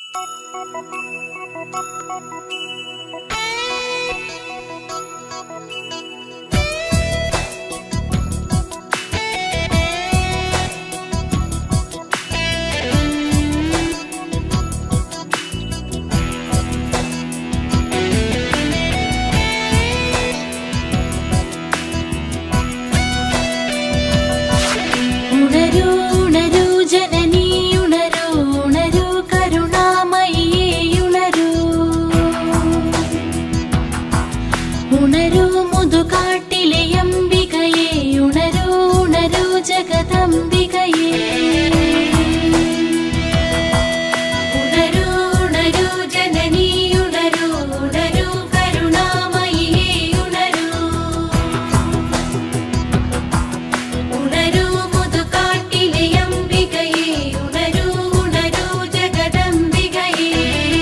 ഉണരൂ ഉണരൂ ജനനീ ഉണരൂ ഉണരൂ കരുണാമയിയേ ഉണരൂ ഉണരൂ മുതുകാട്ടിലെ അംബികയെ ഉണരൂ ഉണരൂ ജഗദംബികയെ ഉണരൂ ഉണരൂ ജനനീ ഉണരൂ ഉണരൂ കരുണാമയിയേ ഉണരൂ ഉണരൂ മുതുകാട്ടിലെ അംബികയെ ഉണരൂ ഉണരൂ ജഗദംബികയെ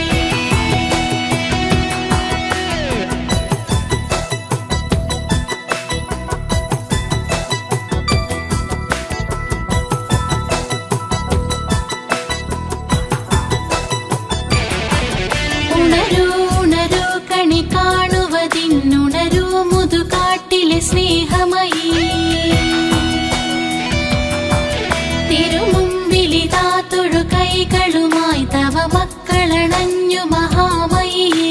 ഉണരൂ ഉണരൂ കണി കാണുവതിന്നുണരൂ മുതുകാട്ടിലെ സ്നേഹമയി തിരുമുമ്പിലിതാ തൊഴു കൈകളുമായി തവ മക്കളണഞ്ഞു മഹാമയിയേ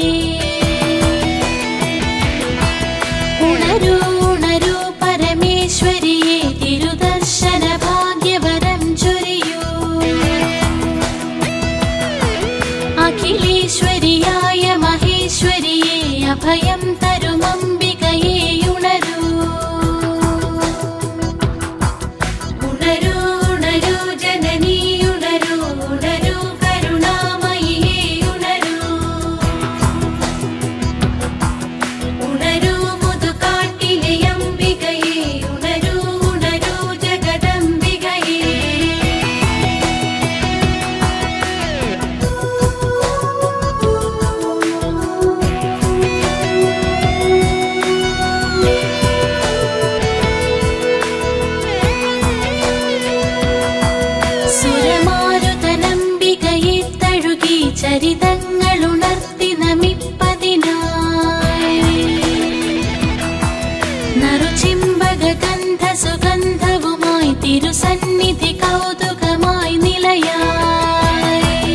ഉണരൂ ഉണരൂ പരമേശ്വരിയെ തിരുദർശന ഭാഗ്യവരം ചൊരിയൂ അഖിലേശ്വരിയായ മഹേശ്വരിയെ അഭയം തരുമംബികയെ ഉണരൂ ഉണരൂ ഉണരൂ ജനനീ ഉണരൂ ഉണരൂ കരുണാമയിയേ ഉണരൂ ഉണരൂ മുതുകാട്ടിലെ അംബികയെ ഉണരൂ ഉണരൂ ജഗദംബികയെ സുരമാരുതനംബികയെ തഴുകി ചരിതങ്ങൾ ഉണർത്തി നമിപ്പതിനായി നറുചിമ്പക ഗന്ധ സുഗന്ധവുമായി തിരുസന്നിധി കൗതുകമായി നിലയായി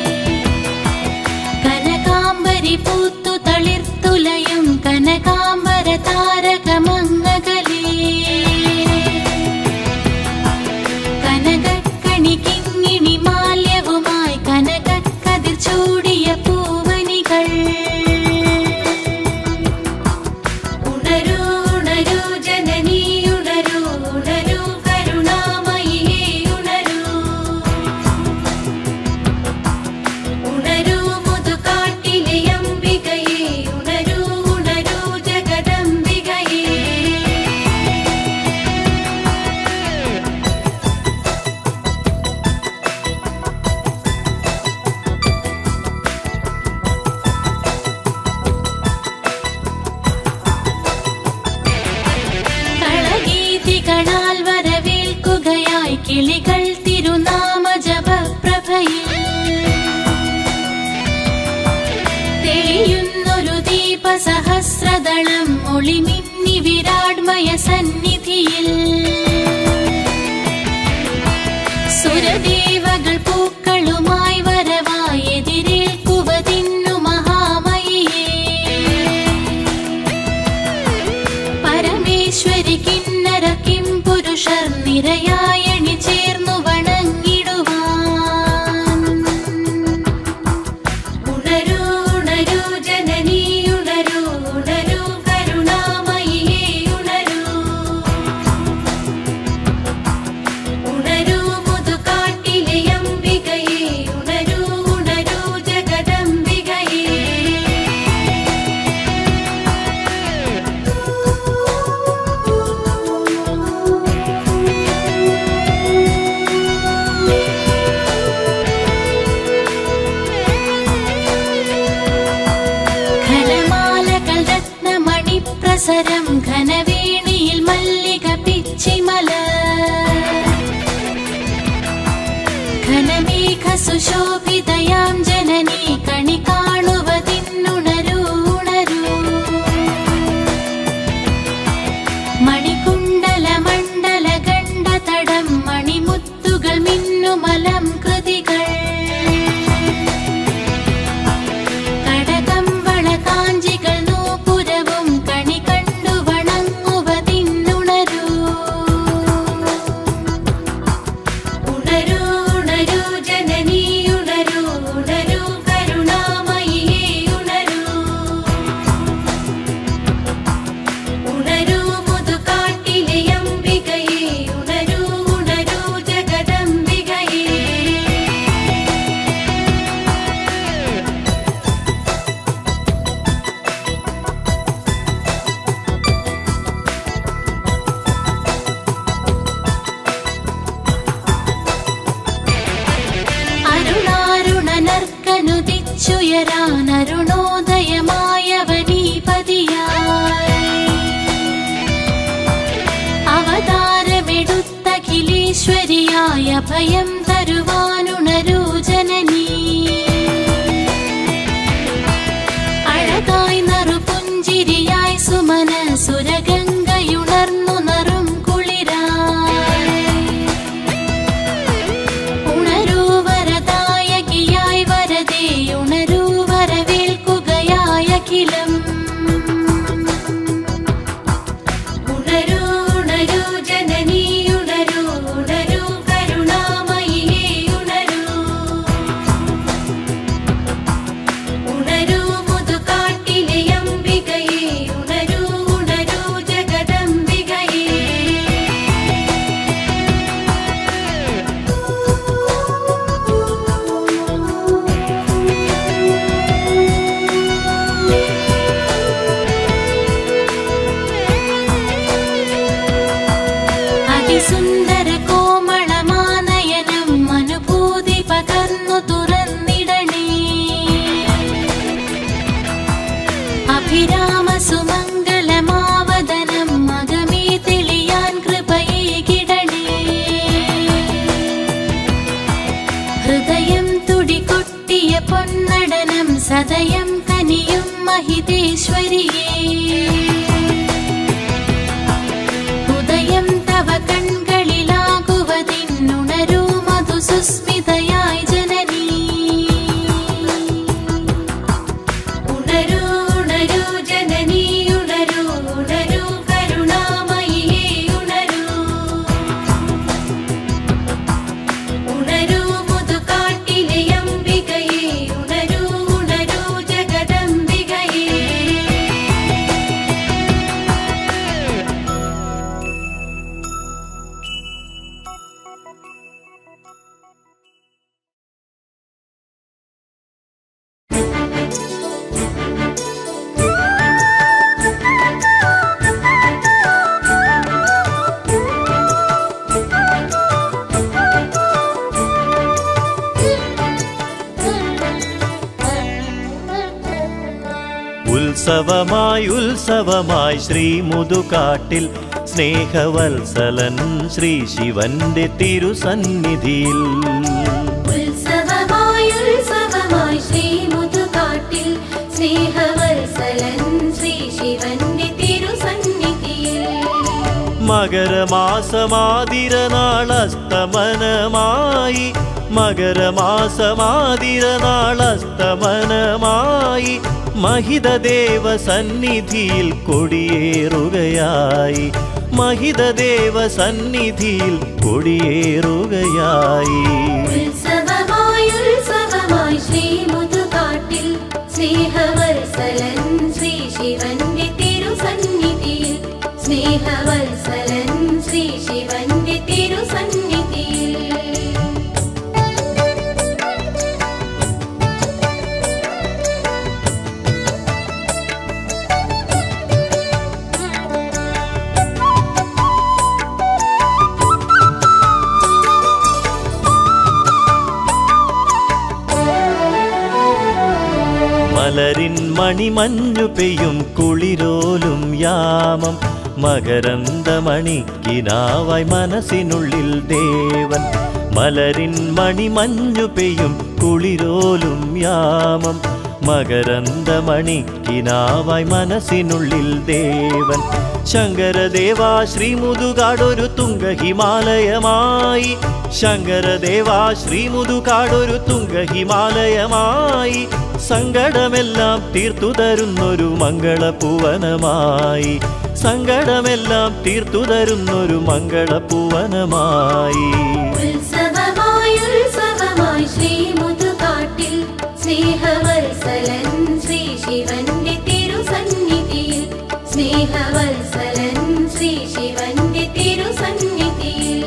കനകാംബരി പൂത്തു തളിർത്തുലയും കനകാംബര താരകമങ്ങകലേ കനകക്കണി കിങ്ങിണി മാല്യവുമായി കനകക്കതിർ ചൂടിയ പൂവനികൾ ഉണരൂ ഉണരൂ ജനനീ ഉണരൂ ഉണരൂ കരുണാമയിയേ ഉണരൂ ഉണരൂ മുതുകാട്ടിലെ അംബികയെ ഉണരൂ ഉണരൂ ജഗദംബികയെ കളഗീതികളാൽ വരവേൽക്കുകയായി കിളികൾ തിരുനാമ ജപപ്രഭയിൽ തെളിയുന്നൊരു ദീപസഹസ്രദളം ഒളിമിന്നി വിരാട്മയ സന്നിധിയിൽ സുരദേവകൾ പൂക്കളുമായി വരവായി എതിരേൽക്കുവതിന്നു മഹാമയിയേ പരമേശ്വരി കിന്നര കിം പുരുഷർ നിരയായണി ചേർന്നു വണങ്ങിടുവാൻ ഉണരൂ ഉണരൂ ജനനീ ഉണരൂ ഉണരൂ കരുണാമയിയേ ഉണരൂ ഉണരൂ മുതുകാട്ടിലെ അംബികയെ ഉണരൂ ഉണരൂ ജഗദംബികയെ ഉണരൂ ഘനമേഘ സുശോഭിതയാം ജനനീ കണി കാണുവതിന്നുണരൂ ഉണരൂ മണികുണ്ടല മണ്ഡല ഗണ്ഡ തടം മണിമുത്തുകൾ മിന്നുമലം കൃതികൾ കടകമ്പള കാഞ്ചികൾ നൂപുരവും കണി കണ്ടു വണങ്ങുവതിന്നുണരൂ ഉണരൂ ഉണരൂ ജനനീ ഉണരൂ ഉണരൂ കരുണാമയിയേ ഉണരൂ ഉണരൂ മുതുകാട്ടിലെ അംബികയേ ഉണരൂ ഉണരൂ ജഗദംബികയേ അരുണാരുണനർക്കനുദിച്ചുയരാൻ അരുണോദയമായവനീപതിയായി അവതാരമെടുത്തഖിലേശ്വരിയായ ഭയം തരുവാനുണരൂ ജനനീ അഴകായി നറുപുഞ്ചിരിയായി സുമന സുരഗംഗയുണർന്നു നറും കുളിരായി ഉണരൂ വരദായകിയായി വരദേ ഉണരൂ വരവേൽക്കുകയായ അഖിലം ഉണരൂ ഉണരൂ ജനനീ ഉണരൂ ഉണരൂ കരുണാമയിയേ ഉണരൂ ഉണരൂ മുതുകാട്ടിലെ അംബികയേ ഉണരൂ ഉണരൂ ജഗദംബികയേ അതിസുന്ദര കോമളമാനയനം അനുഭൂതി പകർന്നു തുറന്നിടണേ അഭിരാമ സുമംഗലമാവദനം മകമേ തെളിയാൻ കൃപയേ കിടണേ ഹൃദയം തുടികൊട്ടിയ പൊന്നടനം സദയം കനിയും മഹിതേശ്വരിയേ ഉദയം തവ കൺകളിലാകുവതിന്നുണരൂ മധുസുസ്മിതയായി ജനനീ ഉണരൂ ഉണരൂ ജനനീ ഉണരൂ ഉണരൂ കരുണാമയിയേ ഉണരൂ ഉണരൂ മുതുകാട്ടിലെ അംബികയേ ഉണരൂ ഉണരൂ ജഗദംബികയേ ഉത്സവമായി ഉത്സവമായി ശ്രീ മുതുകാട്ടിൽ സ്നേഹവത്സലൻ ശ്രീ ശിവന്റെ തിരുസന്നിധിയിൽ ഉത്സവമായി ഉത്സവമായി ശ്രീ മുതുകാട്ടിൽ സ്നേഹവത്സലൻ ശ്രീ ശിവന്റെ തിരുസന്നിധിയിൽ മകരമാസമാതിരനാളസ്തമനമായി മകരമാസമാതിരനാളസ്തമനമായി മഹിതദേവ സന്നിധിയിൽ കൊടിയേറുകയായി മഹിതദേവ സന്നിധിയിൽ കൊടിയേറുകയായി ഉത്സവമായി ഉത്സവമായി ശ്രീ മുതുകാട്ടിൽ സ്നേഹവത്സലൻ ശ്രീ ശിവന്റെ തിരുസന്നിധിയിൽ സ്നേഹവത്സലൻ ശ്രീ ശിവന്റെ തിരുസന്നിധിയിൽ മലരിൻ മണിമഞ്ഞു പെയ്യും കുളിരോലും യാമം മകരന്ദമണിക്കിനാവായി മനസ്സിനുള്ളിൽ ദേവൻ മലരിൻ മണിമഞ്ഞു പെയ്യും കുളിരോലും യാമം മകരന്ദമണിക്കിനാവായി മനസ്സിനുള്ളിൽ ദേവൻ ശങ്കരദേവാ ശ്രീമുതുകാടൊരു തുങ്ക ഹിമാലയമായി ശങ്കരദേവാ ശ്രീമുതുകാടൊരു തുങ്ക ഹിമാലയമായി സങ്കടമെല്ലാം തീർത്തു തരുന്നൊരു മംഗളപൂവനമായി സങ്കടമെല്ലാം തീർത്തു തരുന്നൊരു മംഗളപൂവനമായി ഉത്സവമായി ഉത്സവമായി ശ്രീമുതുകാട്ടിൽ സ്നേഹവത്സലൻ ശ്രീ ശിവന്റെ തിരുസന്നിധിയിൽ സ്നേഹവത്സലൻ ശ്രീ ശിവന്റെ തിരുസന്നിധിയിൽ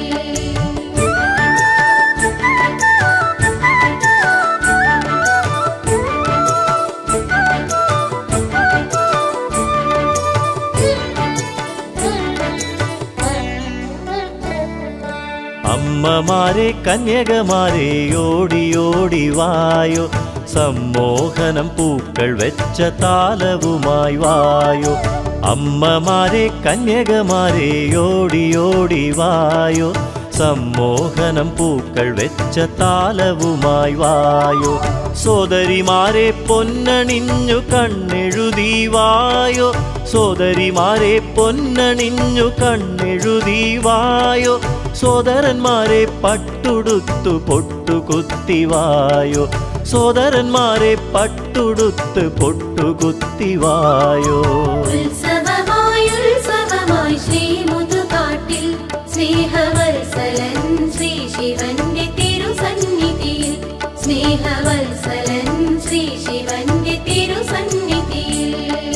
അമ്മമാരെ കന്യകമാരെ ഓടിയോടി വായോ സമ്മോഹനം പൂക്കൾ വെച്ച താലവുമായി വായോ അമ്മമാരെ കന്യകമാരെ ഓടിയോടി വായോ സമ്മോഹനം പൂക്കൾ വെച്ച താലവുമായി വായോ സോദരിമാരെ പൊന്നണിഞ്ഞു കണ്ണെഴുതി വായോ സോദരിമാരെ പൊന്നണിഞ്ഞു കണ്ണെഴുതി വായോ സോദരന്മാരെ പട്ടുടുത്തു പൊട്ടുകുത്തിവായോ സോദരന്മാരെ പട്ടുടുത്ത് പൊട്ടുകുത്തിവായോ ഉത്സവമായി ഉത്സവമായി ശ്രീമുതുകാട്ടിൽ സ്നേഹവത്സലൻ ശ്രീ ശിവന്റെ തിരുസന്നിധിയിൽ സ്നേഹവത്സലൻ ശ്രീ ശിവന്റെ തിരുസന്നിധിയിൽ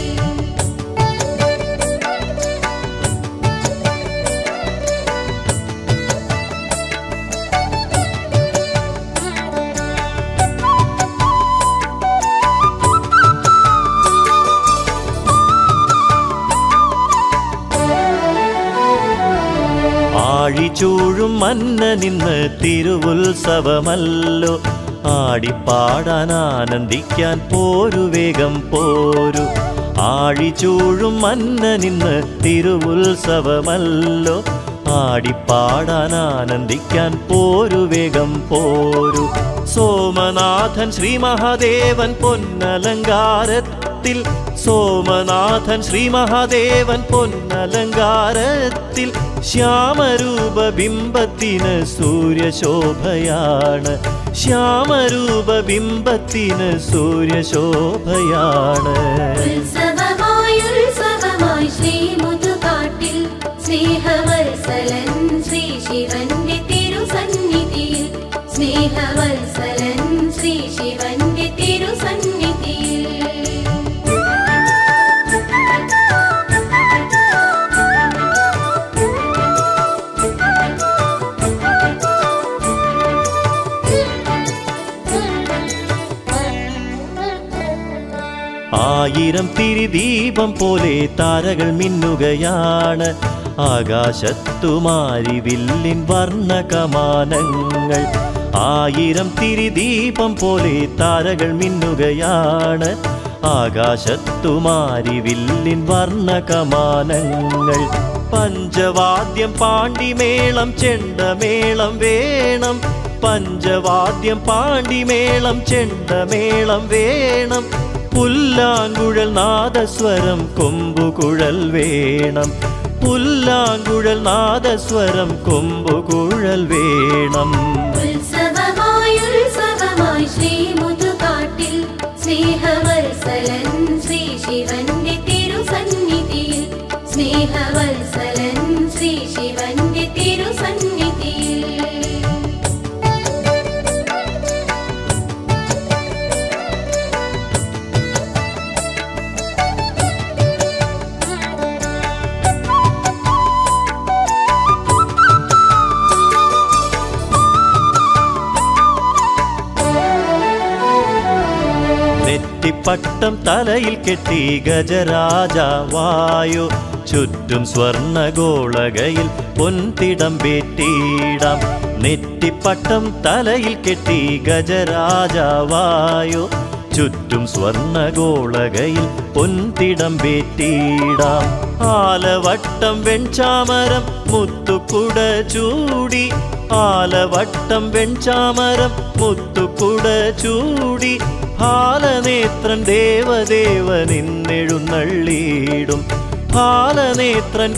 ആഴിച്ചൂഴും മന്ന നിന്ന് തിരുവുത്സവമല്ലോ ആടിപ്പാടാൻ ആനന്ദിക്കാൻ പോരു വേഗം പോരു ആഴിച്ചൂഴും മന്ന നിന്ന് തിരുവുത്സവമല്ലോ ആടിപ്പാടാൻ ആനന്ദിക്കാൻ പോരു വേഗം പോരു സോമനാഥൻ ശ്രീ മഹാദേവൻ പൊന്നലങ്കാരത്തിൽ സോമനാഥൻ ശ്രീ മഹാദേവൻ പൊന്നലങ്കാരത്തിൽ ശ്യാമരൂപ ബിംബത്തിന് സൂര്യശോഭയാണ് ശ്യാമരൂപ ബിംബത്തിന് സൂര്യശോഭയാണ് ഉത്സവമായി ഉത്സവമായി ശ്രീമുതുകാട്ടിൽ സ്നേഹവത്സലൻ ശ്രീ ശിവന്റെ തിരുസന്നിധിയിൽ സ്നേഹവത്സലൻ ശ്രീ ശിവന്റെ തിരുസന്നിധിയിൽ ആയിരം തിരിദീപം പോലെ താരകൾ മിന്നുകയാണ് ആകാശത്തുമാരി വില്ലിൻ വർണ്ണ കമാനങ്ങൾ ആയിരം തിരിദീപം പോലെ താരകൾ മിന്നുകയാണ് ആകാശത്തുമാരി വില്ലിൻ വർണ്ണ കമാനങ്ങൾ പഞ്ചവാദ്യം പാണ്ടിമേളം ചെണ്ടമേളം വേണം പഞ്ചവാദ്യം പാണ്ടിമേളം ചെണ്ടമേളം വേണം പുല്ലാങ്കുഴൽ നാദസ്വരം കൊമ്പുകുഴൽ വേണം പുല്ലാങ്കുഴൽ നാദസ്വരം കൊമ്പുകുഴൽ വേണം ഉത്സവമായി ഉത്സവമായി ശ്രീമുതുകാട്ടിൽ സ്നേഹവത്സലൻ ശ്രീ ശിവന്റെ തിരുസന്നിധിയിൽ സ്നേഹവത്സലൻ ശ്രീ ശിവന്റെ തിരുസന്നിധിയിൽ നെറ്റിപ്പട്ടം തലയിൽ കെട്ടി ഗജരാജ വായോ ചുറ്റും സ്വർണഗോളകയിൽ പൊൻതിടം പേറ്റിടാം നെറ്റിപ്പട്ടം തലയിൽ കെട്ടി ഗജരാജ വായോ ചുറ്റും സ്വർണഗോളകയിൽ പൊൻതിടം വേറ്റിടാം ആലവട്ടം വെൺചാമരം മുത്തുക്കുട ചൂടി ആലവട്ടം വെൺചാമരം മുത്തുക്കുട ചൂടി ഹാലനേത്രൻ ദേവദേവനിന്നെഴുന്നള്ളിയിടും ഹാലനേത്രൻ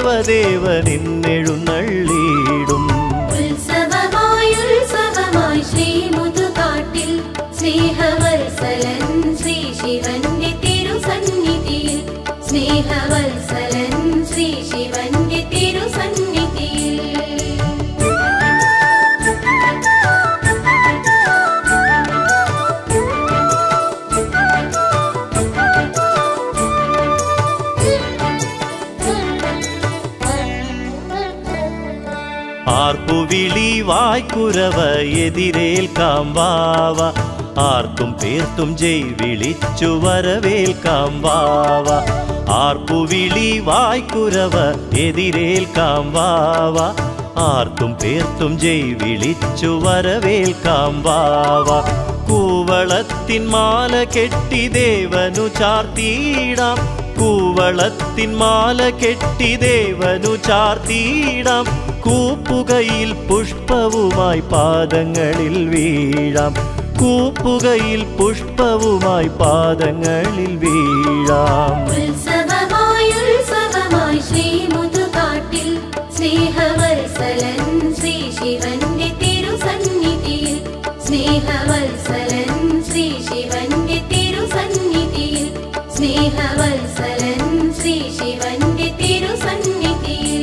ദേവദേവനിന്നെഴുന്നള്ളിയിടും ഉത്സവമായി ഉത്സവമായി ശ്രീമുതുകാട്ടിൽ സ്നേഹവത്സലൻ ശ്രീ ശിവന്റെ തിരുസന്നിധിയിൽ സ്നേഹവത്സലൻ ശ്രീ ശിവന്റെ തിരുസന്നിധിയിൽ ആർപ്പുവിളി വായ്ക്കുരവ എതിരേൽക്കാം വാവ ആർക്കും പേർത്തും ജയ് വിളിച്ചു വരവേൽക്കാം വാവ ആർപ്പുവിളി വായ്ക്കുരവ എതിരേൽക്കാം വാവ ആർക്കും പേർത്തും ജയ് വിളിച്ചു വരവേൽക്കാം വാവ കൂവളത്തിൻ മാല കെട്ടി ദേവനു ചാർത്തിയിടാം കൂവളത്തിൻ മാല കെട്ടി ദേവനു ചാർത്തിയിടാം കൂപ്പുകയിൽ പുഷ്പവുമായി പാദങ്ങളിൽ വീഴാം കൂപ്പുകയിൽ പുഷ്പവുമായി പാദങ്ങളിൽ വീഴാം ഉത്സവമായി ഉത്സവമായി ശ്രീമുതുകാട്ടിൽ സ്നേഹവത്സലൻ ശ്രീ ശിവന്റെ തിരുസന്നിധിയിൽ സ്നേഹവത്സലൻ ശ്രീ ശിവന്റെ തിരുസന്നിധിയിൽ സ്നേഹവത്സലൻ ശ്രീ ശിവന്റെ തിരുസന്നിധിയിൽ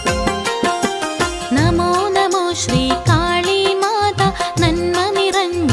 നമോ നമോ ശ്രീ കാളി മാത നന്മ നിറഞ്ഞ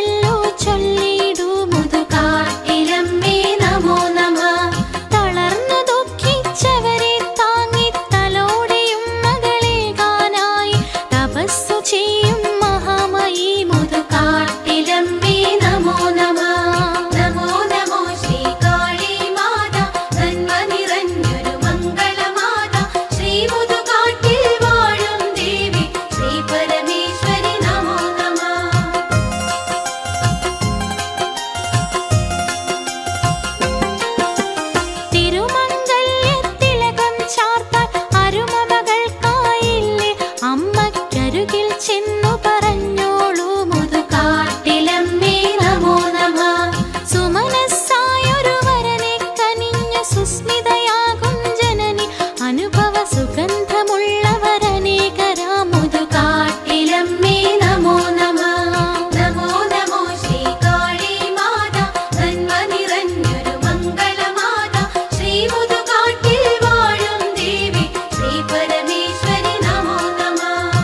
ചൊല്ലു ചൊല്ലിടൂ മുതുകാട്ടിലമ്മേ നമോ നമ തളർന്നു ദുഃഖിച്ചവരെ താങ്ങി തലോടെയും മകളെ ഗാനായി തപസ്സു ചെയ്യും മഹാമയി മുതുകാട്ടിലമ്മേ നമോ നമ നമോ നമോ ശ്രീ കാളി മാത നന്മ നിറഞ്ഞൊരു മംഗളമാത ശ്രീ മുതുകാട്ടിൽ വാഴും ദേവി ശ്രീ പരമേശ്വരി നമോ നമ തിരുമംഗല്യത്തിലകം ചാർത്താൻ അരുമമകൾക്കായില്ലേ അമ്മയ്ക്കരികിൽ ചെന്നു പറഞ്ഞോളൂ മുതുകാട്ടിലമ്മേ നമോ നമ സുമനസ്സായൊരു വരനെ കനിഞ്ഞ സുസ്മിതയാകും ജനനി അനുഭവ സുഗന്ധമുള്ളവരനേകരാം മുതുകാട്ടിലമ്മേ നമോ നമ നമോ നമോ ശ്രീ കാളി മാത നന്മ നിറഞ്ഞൊരു മംഗളമാത ശ്രീ മുതുകാട്ടിൽ വാഴും ദേവി ശ്രീ പരമേശ്വരി നമോ നമ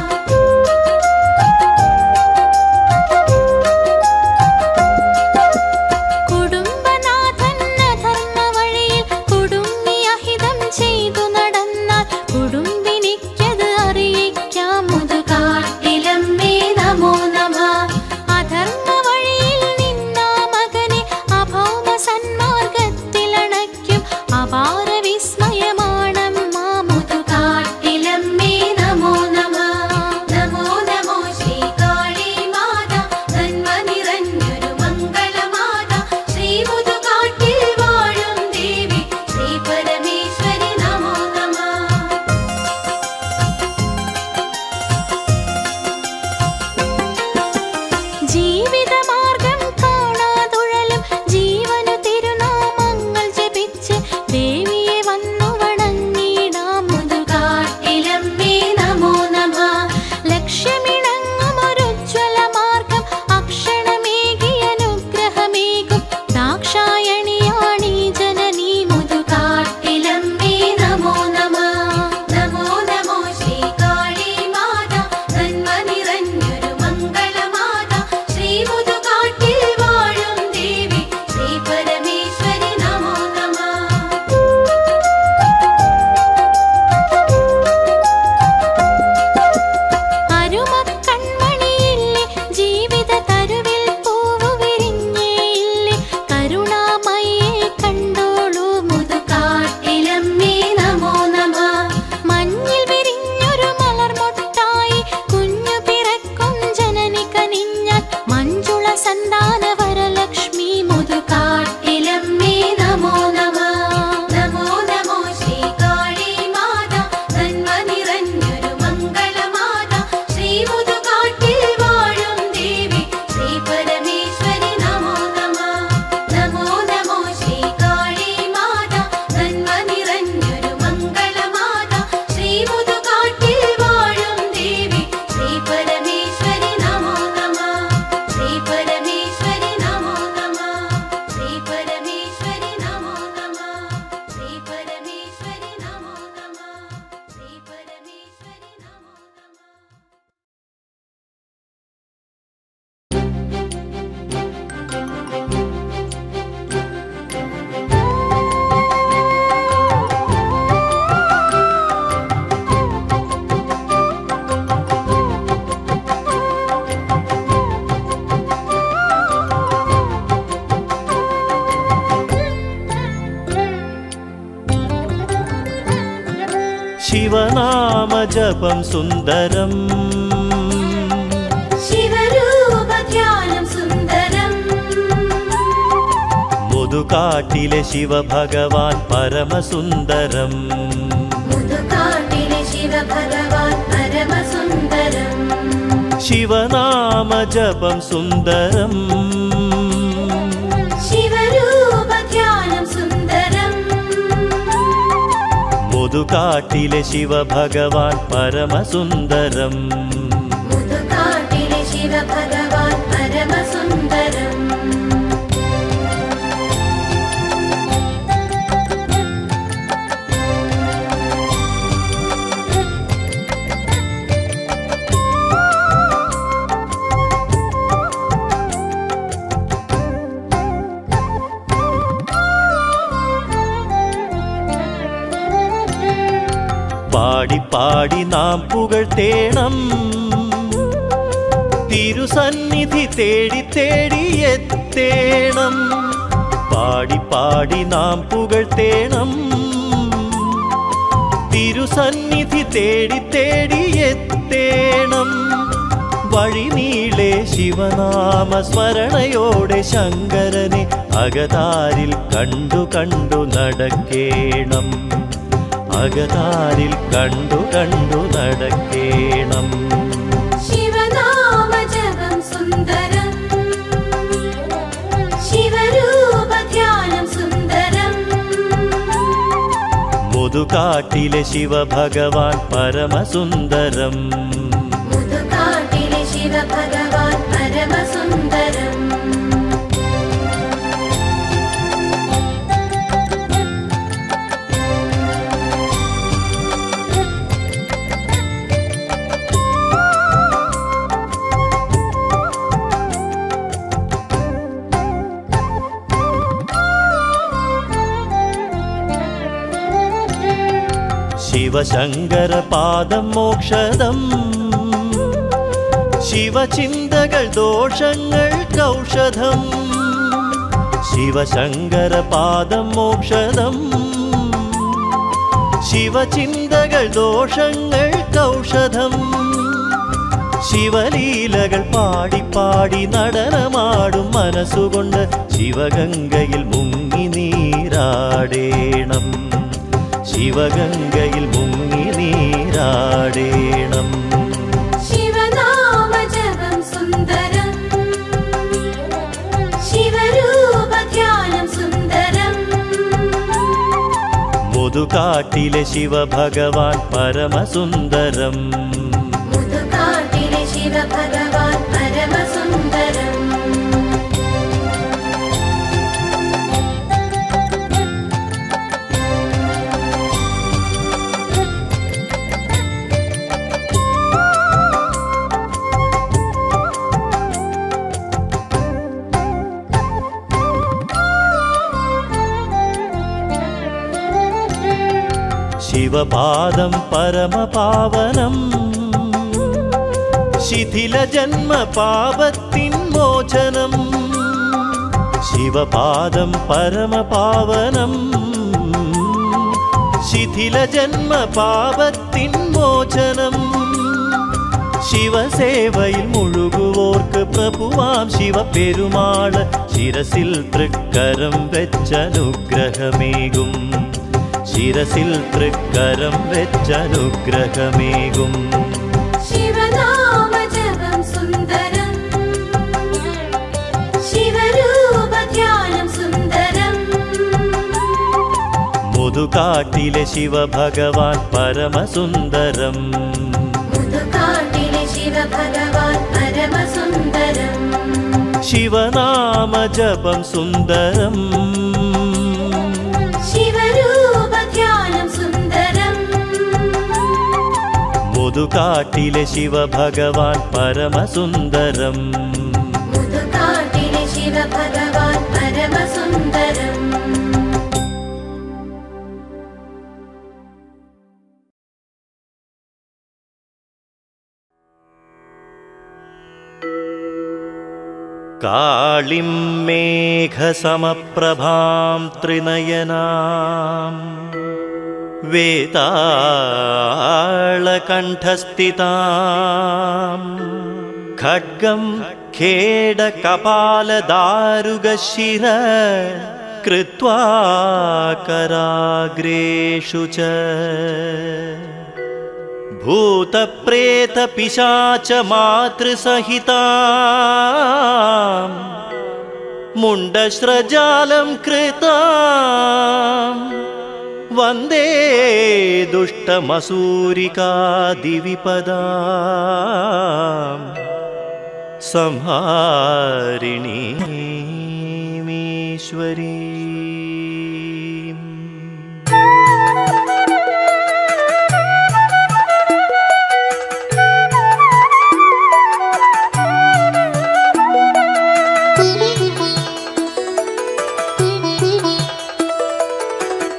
കുടുംബനാഥൻ അധർമ്മ വഴിയിൽ കുടുങ്ങി അഹിതം ചെയ്തു നടന്നാൽ കുടുംബിനിക്കത് അറിയിക്കാം മുതുകാട്ടിലമ്മേ നമോ നമ അധർമ്മ വഴിയിൽ നിന്നാ മകനെ അഭൗമ സന്മാർഗത്തിലണയ്ക്കും അപാര വിസ്മയമാണമ്മ മുതുകാട്ടിലമ്മേ നമോ നമ നമോ നമോ ശ്രീ കാളി മാത നന്മ നിറഞ്ഞൊരു മംഗളമാത ശ്രീ മുതുകാട്ടിൽ വാഴും ദേവി ശ്രീ പരമേശ്വരി നമോ നമ ജീവിതമാർഗം കാണാതുഴലും ജീവനു തിരുനാമങ്ങൾ ജപിച്ച് ദേവിയെ വന്നു വണങ്ങിടാം മുതുകാട്ടിലമ്മേ നമോ നമ ലക്ഷ്യമിണങ്ങുമൊരുജ്വല മാർഗം അക്ഷണമേകി അനുഗ്രഹമേകും ദാക്ഷായണിയാണീ ജനനീ മുതുകാട്ടിലമ്മേ നമോ നമ നമോ നമോ ശ്രീ കാളി മാത നന്മ നിറഞ്ഞൊരു മംഗളമാത ശ്രീ മുതുകാട്ടിൽ വാഴും ദേവി ശ്രീ പരമേശ്വരി നമോ നമ അരുമക്കൺമണിയില്ലേ ജീവിത തരുവിൽ പൂവു വിരിഞ്ഞേയില്ലേ കരുണാമയെ കണ്ടോളൂ മുതുകാട്ടിലമ്മേ നമോ നമ മഞ്ഞിൽ വിരിഞ്ഞൊരു മലർമൊട്ടായി കുഞ്ഞു പിറക്കും ജനനി കനിഞ്ഞാൽ മഞ്ജുള സന്താന വരലക്ഷ്മി മുതുകാട്ടിലമ്മേ നമോ നമ നമോ നമോ ശ്രീ കാളി മാത നന്മ നിറഞ്ഞൊരു മംഗളമാത ശ്രീ മുതുകാട്ടിൽ വാഴും ദേവി ശ്രീ പരമേശ്വരി നമോ നമ നമോ നമോ ശ്രീ കാളി മാത നന്മ നിറഞ്ഞൊരു മംഗളമാത ശ്രീ മുതുകാട്ടിൽ വാഴും ദേവി ശ്രീ പരമേശ്വരി നമോ നമ ശ്രീ പരമേശ്വരി നമോ നമ ശ്രീ പരമേശ്വരി നമോ നമ ശ്രീ പരമേശ്വരി നമോ നമ ശ്രീ പരമേശ്വരി നമോ നമ ശിവനാമജപം സുന്ദരം ശിവരൂപധ്യാനം സുന്ദരം മുതുകാട്ടിലെ ശിവഭഗവാൻ പരമസുന്ദരം മുതുകാട്ടിലെ ശിവഭഗവാൻ പരമസുന്ദരം ശിവനാമജപം സുന്ദരം ശിവരൂപധ്യാനം സുന്ദരം മുതുകാട്ടിലെ ശിവഭഗവാൻ പരമസുന്ദരം മുതുകാട്ടിലെ ശിവഭഗവാൻ പരമസുന്ദരം പാടി പാടി നാം പുകഴ്ത്തേണം തിരുസന്നിധി തേടി തേടി എത്തേണം പാടി പാടി നാം പുകഴ്ത്തേണം തിരുസന്നിധി തേടി തേടി എത്തേണം വഴി നീളെ ശിവനാമ സ്മരണയോടെ ശങ്കരനെ അകതാരിൽ കണ്ടു കണ്ടു നടക്കേണം അകതാരിൽ കണ്ടു കണ്ടു നടക്കേണം ശിവനാമജപം സുന്ദരം ശിവരൂപധ്യാനം സുന്ദരം മുതുകാട്ടിലെ ശിവഭഗവാൻ പരമസുന്ദരം മുതുകാട്ടിലെ ശിവഭഗവാൻ പരമസുന്ദരം ശിവശങ്കര പാദം മോക്ഷദം ശിവചിന്തകൾ ദോഷങ്ങൾ കൗഷധം ശിവശങ്കര പാദം മോക്ഷദം ശിവചിന്തകൾ ദോഷങ്ങൾ കൗഷധം ശിവലീലകൾ പാടി പാടി നടനമാടും മനസ്സുകൊണ്ട് ശിവഗംഗയിൽ മുങ്ങി നീരാടേണം ശിവഗംഗയിൽ മുങ്ങി നീരാടേണം ശിവനാമജപം സുന്ദരം ശിവരൂപധ്യാനം സുന്ദരം മുതുകാട്ടിലെ ശിവഭഗവാൻ പരമസുന്ദരം മുതുകാട്ടിലെ ശിവഭഗവാൻ പരമസുന്ദരം ശിവപാദം പരമപാവനം ശിഥില ജന്മ പാപത്തിൻ മോചനം ശിവപാദം പരമപാവനം ശിഥില ജന്മ പാപത്തിൻ മോചനം ശിവസേവയിൽ മുഴുകുവോർക്ക് പ്രഭുവാം ശിവപെരുമാള് ശിരസിൽ തൃക്കരം വെച്ചനുഗ്രഹമേകും ശിരസിൽ തൃക്കരം വെച്ചനുഗ്രഹമേകും ശിവനാമജപം സുന്ദരം ശിവരൂപധ്യാനം സുന്ദരം മുതുകാട്ടിലെ ശിവഭഗവാൻ പരമസുന്ദരം മുതുകാട്ടിലെ ശിവഭഗവാൻ പരമസുന്ദരം ശിവനാമജപം സുന്ദരം ശിവരൂപധ്യാനം സുന്ദരം മുതുകാട്ടിലെ ശിവഭഗവാൻ പരമസുന്ദരം മുതുകാട്ടിലെ ശിവഭഗവാൻ പരമസുന്ദരം കാളിം മേഘസമപ്രഭാം ത്രിനയനാം വേതാളകണ്ഠസ്ഥിതാം ഖഡ്ഗം ഖേടകപാലദാരുഗശിര कृत्वा कराग्रेषु च भूतप्रेतपिशाच मातृसहिता मुण्डस्रजालं कृता वन्दे दुष्टमसूरिका दिविपदा संहारिणीमीश्वरी അമ്മേ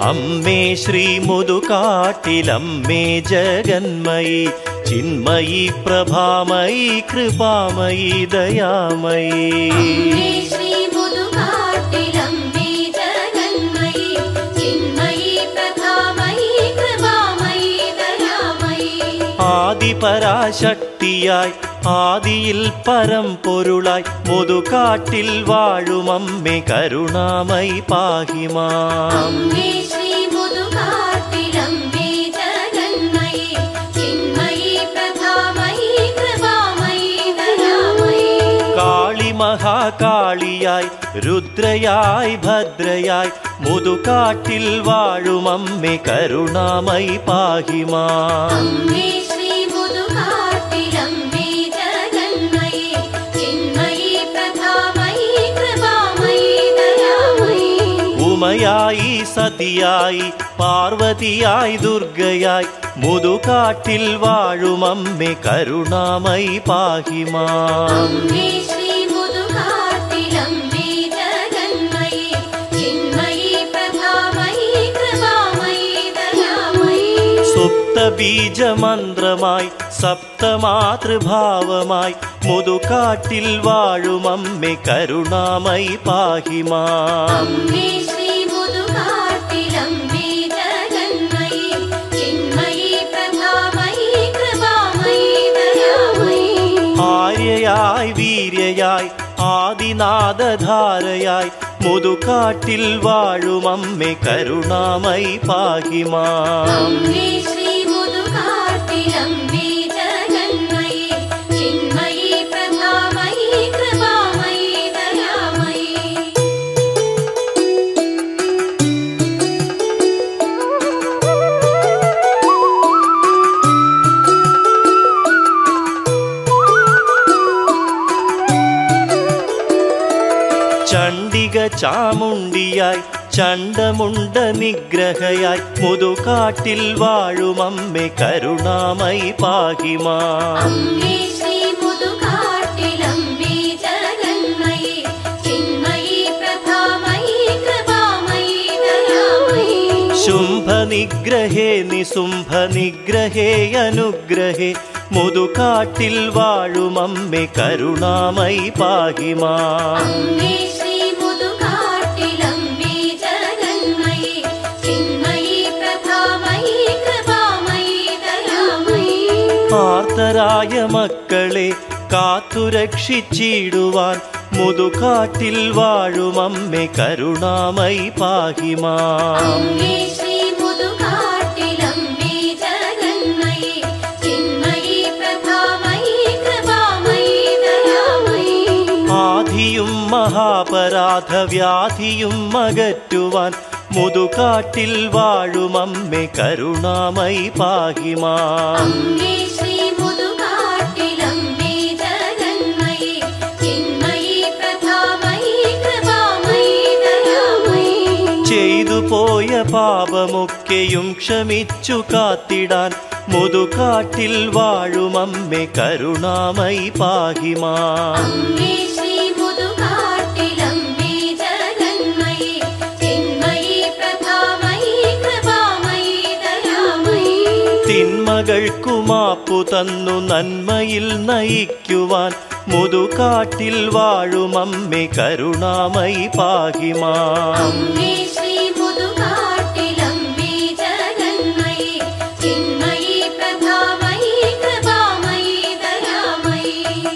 അമ്മേ ശ്രീ മുതുകാട്ടിലമ്മേ ജഗന്മയി ചിന്മയി പ്രഭാമയി കൃപാമയി ദയാമയി അമ്മേ ശ്രീ മുതുകാട്ടിലമ്മേ ജഗന്മയി ചിന്മയി പ്രഭാമയി കൃപാമയി ദയാമയി ആദിപരാശക്തിയായി ആദിയിൽ പരമ്പൊരുളായി മുതുകാട്ടിൽ വാഴുമമ്മേ കരുണാമയി പാഹിമാം അമ്മേ ശ്രീ മുതുകാട്ടിലമ്മേ ജഗന്മയി ചിന്മയി പ്രഭാമയി കൃപാമയി ദയാമയി കാളി മഹാകാളിയായി രുദ്രയായി ഭദ്രയായി മുതുകാട്ടിൽ വാഴുമമ്മേ കരുണാമയി പാഹിമാം അമ്മേ ശ്രീ മുതുകാട്ടിലമ്മേ ജഗന്മയി ചിന്മയി പ്രഭാമയി കൃപാമയി ദയാമയി ഉമയായി സതിയായി പാർവതിയായി ദുർഗയായി മുതുകാട്ടിൽ വാഴുമമ്മേ കരുണാമയി പാഹിമാം അമ്മേ ശ്രീ മുതുകാട്ടിലമ്മേ ജഗന്മയി ചിന്മയി പ്രഭാമയി കൃപാമയി ദയാമയി സുപ്തബീജമന്ത്രമായി സപ്തമാതൃഭാവമായി മുതുകാട്ടിൽ വാഴുമമ്മേ കരുണാമയി പാഹിമാം അമ്മേ ശ്രീ മുതുകാട്ടിലമ്മേ ജഗന്മയി ചിന്മയി പ്രഭാമയി കൃപാമയി ദയാമയി ആര്യയായി വീര്യയായി ആദിനാദധാരയായി മുതുകാട്ടിൽ വാഴുമമ്മേ കരുണാമയി പാഹിമാം അമ്മേ ശ്രീ മുതുകാട്ടിലമ്മേ ജഗന്മയി ചിന്മയി പ്രഭാമയി കൃപാമയി ദയാമയി ചണ്ഡിക ചാമുണ്ടിയായി ചണ്ടമുണ്ട നിഗ്രഹയായി മുതുകാട്ടിൽ വാഴുമമ്മേ കരുണാമയി പാഹിമാം അമ്മേ ശ്രീ മുതുകാട്ടിലമ്മേ ജഗന്മയി ചിന്മയി പ്രഭാമയി കൃപാമയി ദയാമയി ശുംഭനിഗ്രഹേ നിശുംഭനിഗ്രഹേ അനുഗ്രഹേ മുതുകാട്ടിൽ വാഴുമമ്മേ കരുണാമയി പാഹിമാം അമ്മേ ശ്രീ മുതുകാട്ടിലമ്മേ ജഗന്മയി ചിന്മയി പ്രഭാമയി കൃപാമയി ദയാമയി ആർത്തരായ മക്കളെ കാത്തുരക്ഷിച്ചിടുവാൻ മുതുകാട്ടിൽ വാഴുമമ്മേ കരുണാമയി പാഹിമാം അമ്മേ ശ്രീ മുതുകാട്ടിലമ്മേ ജഗന്മയി ചിന്മയി പ്രഭാമയി കൃപാമയി ദയാമയി ആധിയും മഹാപരാധവ്യാധിയും അകറ്റുവാൻ മുതുകാട്ടിൽ വാഴുമമ്മേ കരുണാമയി പാഹിമാം അമ്മേ ശ്രീ മുതുകാട്ടിലമ്മേ ജഗന്മയി ചിന്മയി പ്രഭാമയി കൃപാമയി ദയാമയി ചെയ്തു പോയ പാപമൊക്കെയും ക്ഷമിച്ചു കാത്തിടാൻ മുതുകാട്ടിൽ വാഴുമമ്മേ കരുണാമയി പാഹിമാം അമ്മേ ശ്രീ മുതുകാട്ടിലമ്മേ ജഗന്മയി ചിന്മയി പ്രഭാമയി കൃപാമയി ദയാമയി തിന്മകൾക്കു മാപ്പു തന്നു നന്മയിൽ നയിക്കുവാൻ മുതുകാട്ടിൽ വാഴുമമ്മേ കരുണാമയി പാഹിമാം അമ്മേ ശ്രീ മുതുകാട്ടിലമ്മേ ജഗന്മയി ചിന്മയി പ്രഭാമയി കൃപാമയി ദയാമയി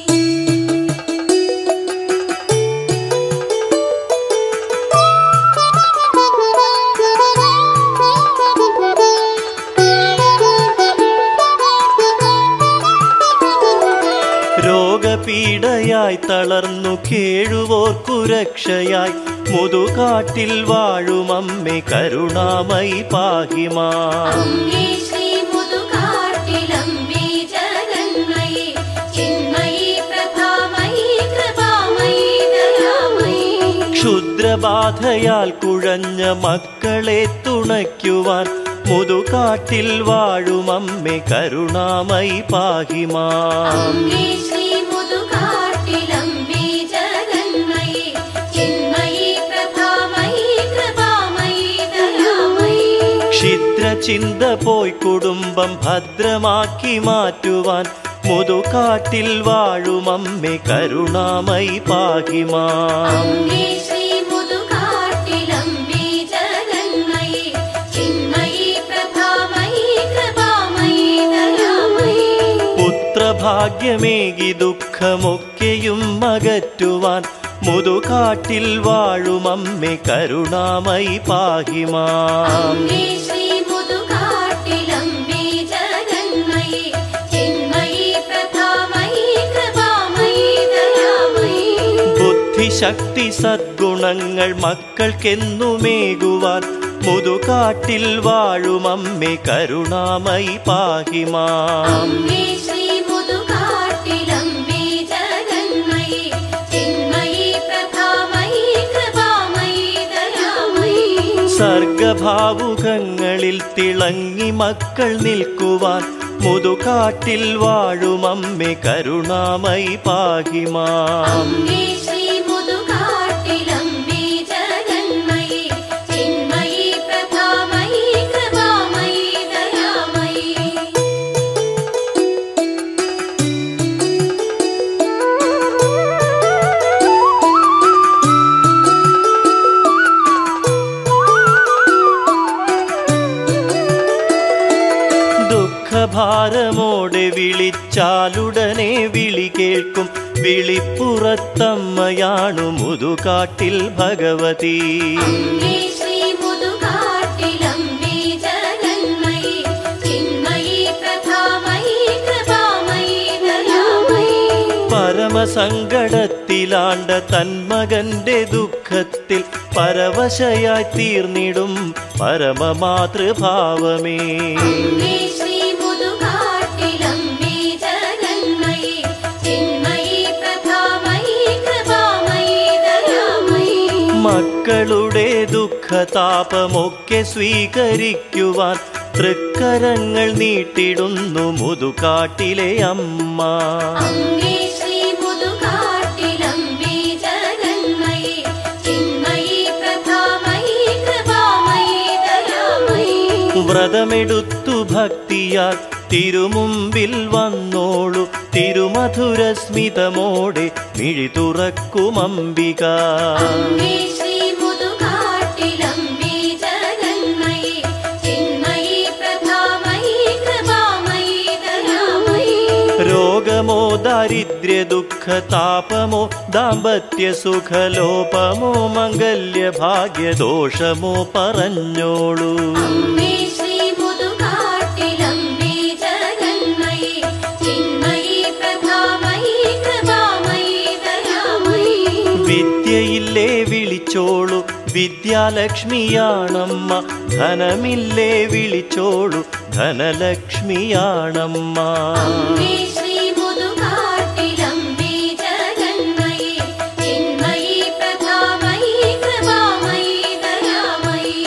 രോഗപീഡയായി തളർന്നു കേഴുവോർക്കു രക്ഷയായി മുതുകാട്ടിൽ വാഴുമമ്മേ കരുണാമയി പാഹിമാം അമ്മേ ശ്രീ മുതുകാട്ടിലമ്മേ ജഗന്മയി ചിന്മയി പ്രഭാമയി കൃപാമയി ദയാമയി ക്ഷുദ്രബാധയാൽ കുഴഞ്ഞ മക്കളെ തുണയ്ക്കുവാൻ മുതുകാട്ടിൽ വാഴുമമ്മേ കരുണാമയി പാഹിമാം അമ്മേ ശ്രീ മുതുകാട്ടിലമ്മേ ജഗന്മയി ചിന്മയി പ്രഭാമയി കൃപാമയി ദയാമയി ദുഃഖചിന്ത പോയി കുടുംബം ഭദ്രമാക്കി മാറ്റുവാൻ മുതുകാട്ടിൽ വാഴുമമ്മേ കരുണാമയി പാഹിമാം അമ്മേ ശ്രീ മുതുകാട്ടിലമ്മേ ജഗന്മയി ചിന്മയി പ്രഭാമയി കൃപാമയി ദയാമയി പുത്രഭാഗ്യമേകി ദുഃഖമൊക്കെയും അകറ്റുവാൻ മുതുകാട്ടിൽ വാഴുമമ്മേ കരുണാമയി പാഹിമാം അമ്മേ ശ്രീ മുതുകാട്ടിലമ്മേ ജഗന്മയി ചിന്മയി പ്രഭാമയി കൃപാമയി ദയാമയി ബുദ്ധിശക്തി സദ്ഗുണങ്ങൾ മക്കൾക്കെന്നുമേകുവാൻ മുതുകാട്ടിൽ വാഴുമമ്മേ കരുണാമയി പാഹിമാം അമ്മേ ശ്രീ മുതുകാട്ടിലമ്മേ ജഗന്മയി ചിന്മയി പ്രഭാമയി കൃപാമയി ദയാമയി സർഗഭാവുകങ്ങളിൽ തിളങ്ങി മക്കൾ നിൽക്കുവാൻ മുതുകാട്ടിൽ വാഴുമമ്മേ കരുണാമയി പാഹിമാം അമ്മേ ശ്രീ മുതുകാട്ടിലമ്മേ ജഗന്മയി ചിന്മയി പ്രഭാമയി കൃപാമയി ദയാമയി ദുഃഖഭാരമോടെ വിളിച്ചാലുടനെ വിളി കേൾക്കും വിളിപ്പുറത്തമ്മയാണു മുതുകാട്ടിൽ ഭഗവതി അമ്മേ ശ്രീ മുതുകാട്ടിലമ്മേ ജഗന്മയി ചിന്മയി പ്രഭാമയി കൃപാമയി ദയാമയി പരമസങ്കടത്തിലാണ്ട തന്മകന്റെ ദുഃഖത്തിൽ പരവശയായി തീർന്നിടും പരമമാതൃഭാവമേ അമ്മേ ശ്രീ മുതുകാട്ടിലമ്മേ ജഗന്മയി ചിന്മയി പ്രഭാമയി കൃപാമയി ദയാമയി മക്കളുടെ ദുഃഖതാപമൊക്കെ സ്വീകരിക്കുവാൻ തൃക്കരങ്ങൾ നീട്ടിടുന്നു മുതുകാട്ടിലെ അമ്മ അമ്മേ ശ്രീ മുതുകാട്ടിലമ്മേ ജഗന്മയി ചിന്മയി പ്രഭാമയി കൃപാമയി ദയാമയി വ്രതമെടുത്തു ഭക്തിയാൽ തിരുമുമ്പിൽ വന്നോളു തിരുമധുര സ്മിതമോടെ മിഴി തുറക്കുമംബിക അമ്മേ ശ്രീ മുതുകാട്ടിലമ്മേ ജഗന്മയി ചിന്മയി പ്രഭാമയി കൃപാമയി ദയാമയി രോഗമോ ദാരിദ്ര്യ ദുഃഖ താപമോ ദാമ്പത്യ സുഖലോപമോ മംഗല്യ ഭാഗ്യദോഷമോ പറഞ്ഞോളൂ അമ്മേ ശ്രീ മുതുകാട്ടിലമ്മേ ജഗന്മയി ചിന്മയി പ്രഭാമയി കൃപാമയി ദയാമയി വിദ്യയില്ലേ വിളിച്ചോളു വിദ്യാലക്ഷ്മിയാണമ്മ ധനമില്ലേ വിളിച്ചോളു ധനലക്ഷ്മിയാണമ്മ അമ്മേ ശ്രീ മുതുകാട്ടിലമ്മേ ജഗന്മയി ചിന്മയി പ്രഭാമയി കൃപാമയി ദയാമയി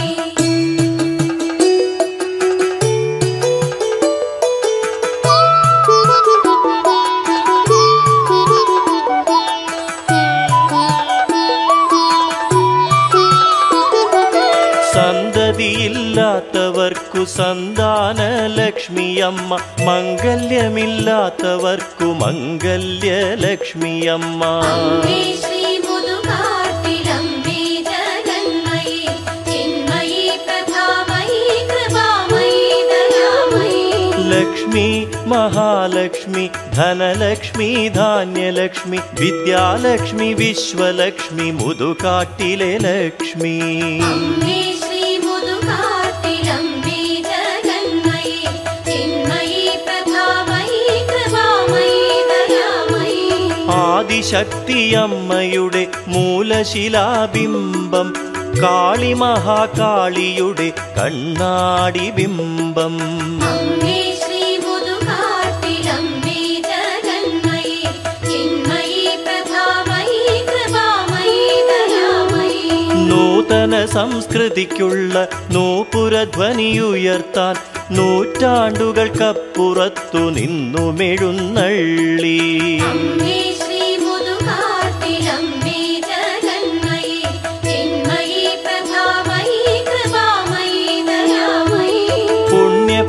സന്തതിയില്ലാത്തവർക്കു സന്താന ലക്ഷ്മിയമ്മ മംഗല്യമില്ലാത്തവർക്കു മംഗല്യ ലക്ഷ്മിയമ്മ അമ്മേ ശ്രീ മുതുകാട്ടിലമ്മേ ജഗന്മയി ചിന്മയി പ്രഭാമയി കൃപാമയി ദയാമയി ലക്ഷ്മി മഹാലക്ഷ്മി ധനലക്ഷ്മി ധാന്യലക്ഷ്മി വിദ്യാലക്ഷ്മി വിശ്വലക്ഷ്മി മുതുകാട്ടിലെ ലക്ഷ്മി അമ്മേ ശ്രീ മുതുകാട്ടിലമ്മേ ജഗന്മയി ചിന്മയി പ്രഭാമയി കൃപാമയി ദയാമയി ആദിശക്തിയമ്മയുടെ മൂലശിലാബിംബം കാളി മഹാകാളിയുടെ കണ്ണാടി ബിംബം അമ്മേ ശ്രീ മുതുകാട്ടിലമ്മേ ജഗന്മയി ചിന്മയി പ്രഭാമയി കൃപാമയി ദയാമയി നൂതന സംസ്കൃതിക്കുള്ള നൂപുരധ്വനിയുയർത്താൻ നൂറ്റാണ്ടുകൾക്കപ്പുറത്തു നിന്നു മെഴുന്നള്ളി അമ്മേ ശ്രീ മുതുകാട്ടിലമ്മേ ജഗന്മയി ചിന്മയി പ്രഭാമയി കൃപാമയി ദയാമയി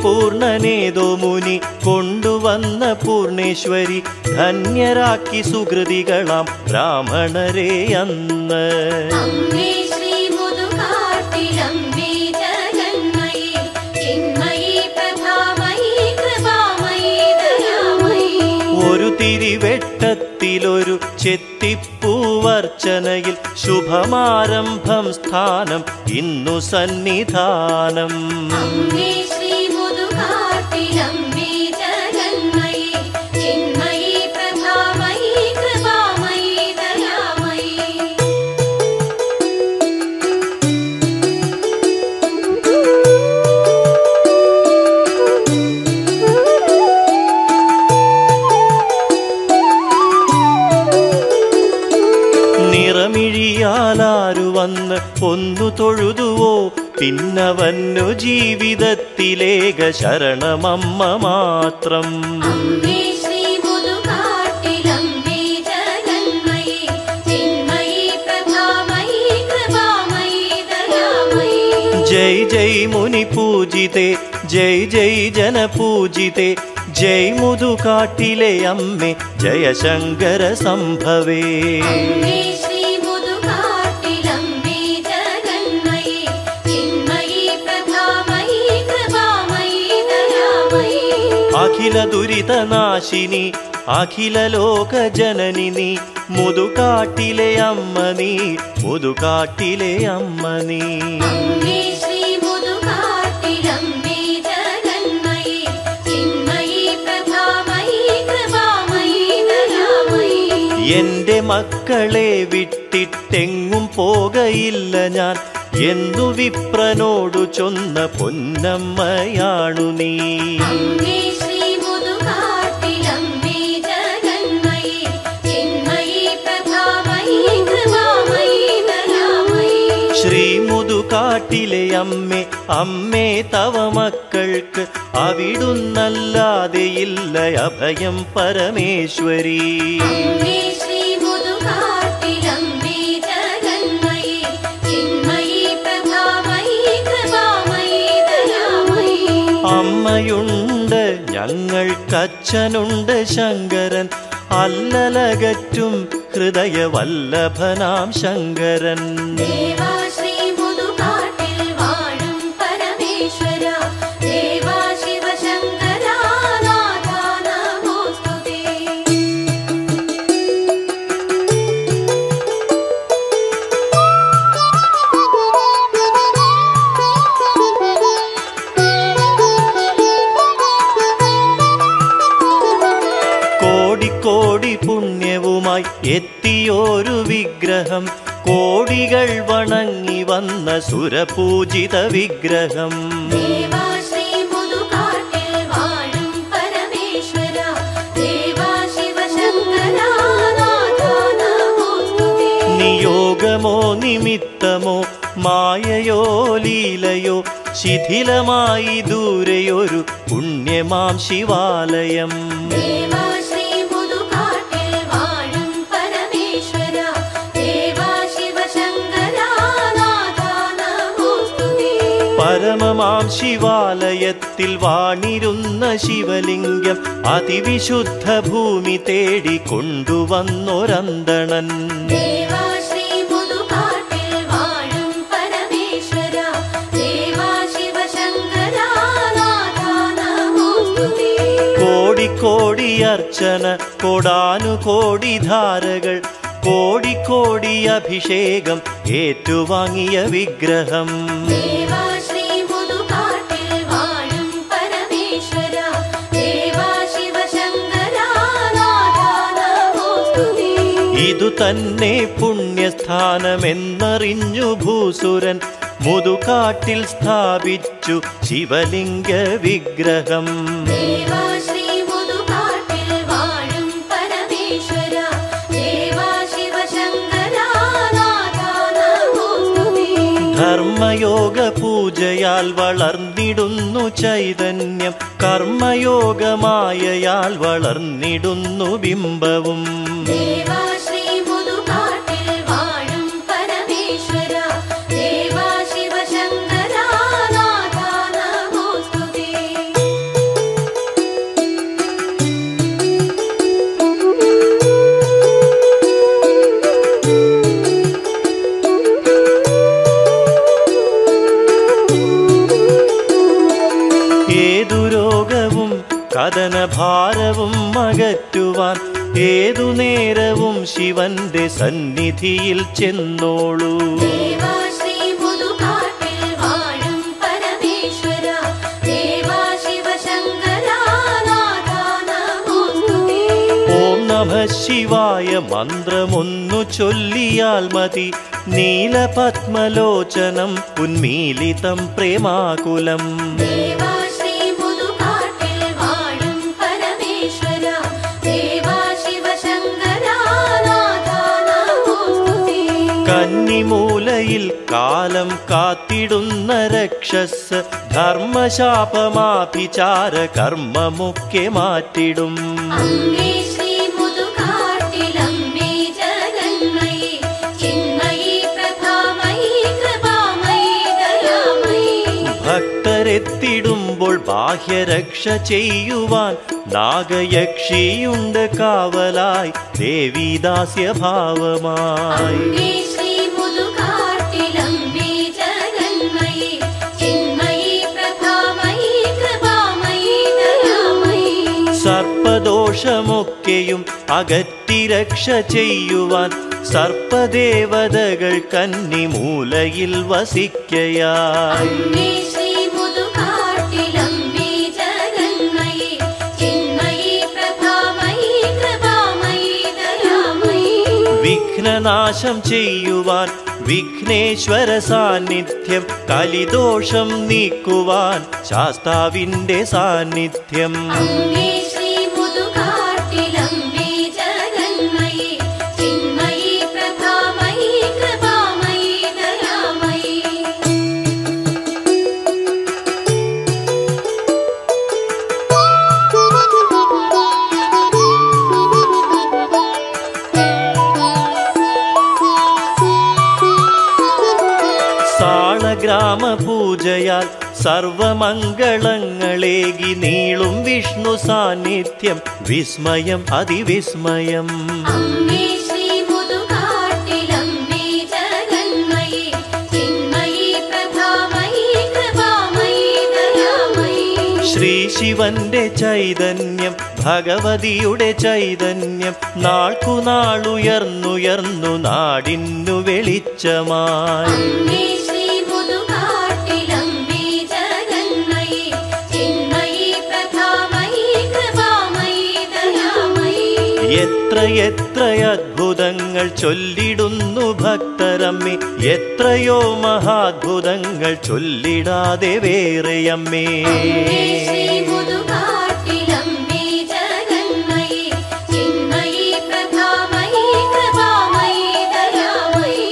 പൂർണ്ണനേതോ മുനി കൊണ്ടുവന്ന പൂർണേശ്വരി ധന്യരാക്കി സുഹൃതികളാം ബ്രാഹ്മണരെ അന്ന് അമ്മേ ശ്രീ മുതുകാട്ടിലമ്മേ ജഗന്മയി ചിന്മയി പ്രഭാമയി കൃപാമയി ദയാമയി ഒരു തിരിവെട്ടത്തിലൊരു ചെത്തിപ്പൂവർച്ചനയിൽ ശുഭമാരംഭം സ്ഥാനം ഇന്നു സന്നിധാനം അമ്മേ ശ്രീ മുതുകാട്ടിലമ്മേ ജഗന്മയി ചിന്മയി പ്രഭാമയി കൃപാമയി ദയാമയി നിറമിഴിയാലാരു വന്ന് ഒന്നു തൊഴുതുവോ പിന്നവന്നു ജീവിതത്തിലേക ശരണമമ്മ മാത്രം അമ്മേ ശ്രീ മുതുകാട്ടിലമ്മേ ജഗന്മയി ചിന്മയി പ്രഭാമയി കൃപാമയി ദയാമയി ജയ് ജയ് മുനി പൂജിതേ ജയ് ജയ് ജനപൂജിതേ ജയ് മുതുകാട്ടിലെ അമ്മേ ജയശങ്കര സംഭവേ അമ്മേ ശ്രീ മുതുകാട്ടിലമ്മേ ജഗന്മയി ചിന്മയി പ്രഭാമയി കൃപാമയി ദയാമയി അഖില ദുരിതനാശിനി അഖില ലോക ജനനി നീ മുതുകാട്ടിലെ അമ്മ നീ മുതുകാട്ടിലെ അമ്മ നീ അമ്മേ ശ്രീ മുതുകാട്ടിലമ്മേ ജഗന്മയി ചിന്മയി പ്രഭാമയി കൃപാമയി ദയാമയി എന്റെ മക്കളെ വിട്ടിട്ടെങ്ങും പോകയില്ല ഞാൻ എന്തു വിപ്രനോടു ചൊന്ന പൊന്നമ്മയാണു നീ അമ്മേ ശ്രീ മുതുകാട്ടിലമ്മേ ജഗന്മയി ചിന്മയി പ്രഭാമയി കൃപാമയി ദയാമയി ശ്രീ മുതുകാട്ടിലെ അമ്മേ അമ്മേ തവ മക്കൾക്ക് അവിടുന്നല്ലാതെയില്ല അഭയം പരമേശ്വരി അമ്മേ ശ്രീ മുതുകാട്ടിലമ്മേ ജഗന്മയി ചിന്മയി പ്രഭാമയി കൃപാമയി ദയാമയി അമ്മയുണ്ട് ഞങ്ങൾക്കച്ഛനുണ്ട് ശങ്കരൻ അല്ലലകറ്റും ഹൃദയവല്ലഭനാം ശങ്കരൻ ദേവാ ശ്രീ മുതുകാട്ടിൽ വാഴും പരമേശ്വര ദേവാ ശിവശങ്കര നാഥ നമോസ്തുതേ കോടിക്കോടി പുണ്യവുമായി എത്തിയോരു വിഗ്രഹം കോടികൾ വണങ്ങി വന്ന സുരപൂജിത വിഗ്രഹം ദേവാ ശ്രീ മുതുകാട്ടിൽ വാഴും പരമേശ്വര ദേവാ ശിവശങ്കര നാഥ നമോസ്തുതേ നിയോഗമോ നിമിത്തമോ മായയോ ലീലയോ ശിഥിലമായി ദൂരെയൊരു പുണ്യമാം ശിവാലയം ദേവാ ശ്രീ മുതുകാട്ടിൽ വാഴും പരമേശ്വര ദേവാ ശിവശങ്കര നാഥ നമോസ്തുതേ പരമമാം ശിവാലയത്തിൽ വാണിരുന്ന ശിവലിംഗം അതിവിശുദ്ധ ഭൂമി തേടി കൊണ്ടുവന്നൊരന്തണൻ ദേവാ ശ്രീ മുതുകാട്ടിൽ വാഴും പരമേശ്വര ദേവാ ശിവശങ്കര നാഥ നമോസ്തുതേ കോടിക്കോടി അർച്ചന കോടാനുകോടി ധാരകൾ കോടിക്കോടി അഭിഷേകം ഏറ്റുവാങ്ങിയ വിഗ്രഹം ദേവാ ശ്രീ മുതുകാട്ടിൽ വാഴും പരമേശ്വര ദേവാ ശിവശങ്കര നാഥ നമോസ്തുതേ ഇതു തന്നെ പുണ്യസ്ഥാനമെന്നറിഞ്ഞു ഭൂസുരൻ മുതുകാട്ടിൽ സ്ഥാപിച്ചു ശിവലിംഗ വിഗ്രഹം ദേവാ ശ്രീ മുതുകാട്ടിൽ വാഴും പരമേശ്വര ദേവാ ശിവശങ്കര നാഥ നമോസ്തുതേ ധർമ്മയോഗ പൂജയാൽ വളർന്നിടുന്നു ചൈതന്യം കർമ്മയോഗമായയാൽ വളർന്നിടുന്നു ബിംബവും ദേവാ ശ്രീ മുതുകാട്ടിൽ വാഴും പരമേശ്വര ദേവാ ശിവശങ്കര നാഥ നമോസ്തുതേ കഥനഭാരവും അകറ്റുവാൻ ഏതു നേരവും ശിവന്റെ സന്നിധിയിൽ ചെന്നോളൂ ദേവാ ശ്രീ മുതുകാട്ടിൽ വാഴും പരമേശ്വര ദേവാ ശിവശങ്കരാനാഥ നമോസ്തുതേ ഓം നമ ശിവായ മന്ത്രമൊന്നു ചൊല്ലിയാൽ മതി നീലപത്മലോചനം ഉന്മീലിതം പ്രേമാകുലം ദേവാ ശ്രീ മുതുകാട്ടിൽ വാഴും പരമേശ്വര ദേവാ ശിവശങ്കരാനാഥ നമോസ്തുതേ കന്നിമൂലയിൽ കാലം കാത്തിടുന്ന രക്ഷസ് ധർമ്മശാപമാഭിചാര കർമ്മമൊക്കെ മാറ്റിടും അമ്മേ ശ്രീ മുതുകാട്ടിലമ്മേ ജഗന്മയി ചിന്മയി പ്രഭാമയി കൃപാമയി ദയാമയി ഭക്തരെത്തിടുമ്പോൾ ബാഹ്യരക്ഷ ചെയ്യുവാൻ നാഗയക്ഷിയുണ്ട് കാവലായി ദേവീദാസ്യഭാവമായി അമ്മേ ശ്രീ മുതുകാട്ടിലമ്മേ ജഗന്മയി ചിന്മയി പ്രഭാമയി കൃപാമയി ദയാമയി സർപ്പദോഷമൊക്കെയും അകറ്റി രക്ഷ ചെയ്യുവാൻ സർപ്പദേവതകൾ കന്നിമൂലയിൽ വസിക്കയായി അമ്മേ ശ്രീ മുതുകാട്ടിലമ്മേ ജഗന്മയി ചിന്മയി പ്രഭാമയി കൃപാമയി ദയാമയി വിഘ്നനാശം ചെയ്യുവാൻ വിഘ്നേശ്വര സാന്നിധ്യം കലിദോഷം നീക്കുവാൻ ശാസ്താവിന്റെ സാന്നിധ്യം അമ്മേ ശ്രീ മുതുകാട്ടിലമ്മേ ജഗന്മയി ചിന്മയി പ്രഭാമയി കൃപാമയി ദയാമയി സാളഗ്രാമ പൂജയാൽ സർവമംഗളങ്ങളേകി നീളും വിഷ്ണു സാന്നിധ്യം വിസ്മയം അതിവിസ്മയം അമ്മേ ശ്രീ മുതുകാട്ടിലമ്മേ ജഗന്മയി ചിന്മയി പ്രഭാമയി കൃപാമയി ദയാമയി ശ്രീ ശിവന്റെ ചൈതന്യം ഭഗവതിയുടെ ചൈതന്യം നാൾക്കുനാളുയർന്നുയർന്നു നാടിന്നു വെളിച്ചമായി അമ്മേ ശ്രീ മുതുകാട്ടിലമ്മേ ജഗന്മയി ചിന്മയി പ്രഭാമയി കൃപാമയി ദയാമയി എത്ര എത്ര അത്ഭുതങ്ങൾ ചൊല്ലിടുന്നു ഭക്തരമ്മേ എത്രയോ മഹാത്ഭുതങ്ങൾ ചൊല്ലിടാതെ വേറെയമ്മേ അമ്മേ ശ്രീ മുതുകാട്ടിലമ്മേ ജഗന്മയി ചിന്മയി പ്രഭാമയി കൃപാമയി ദയാമയി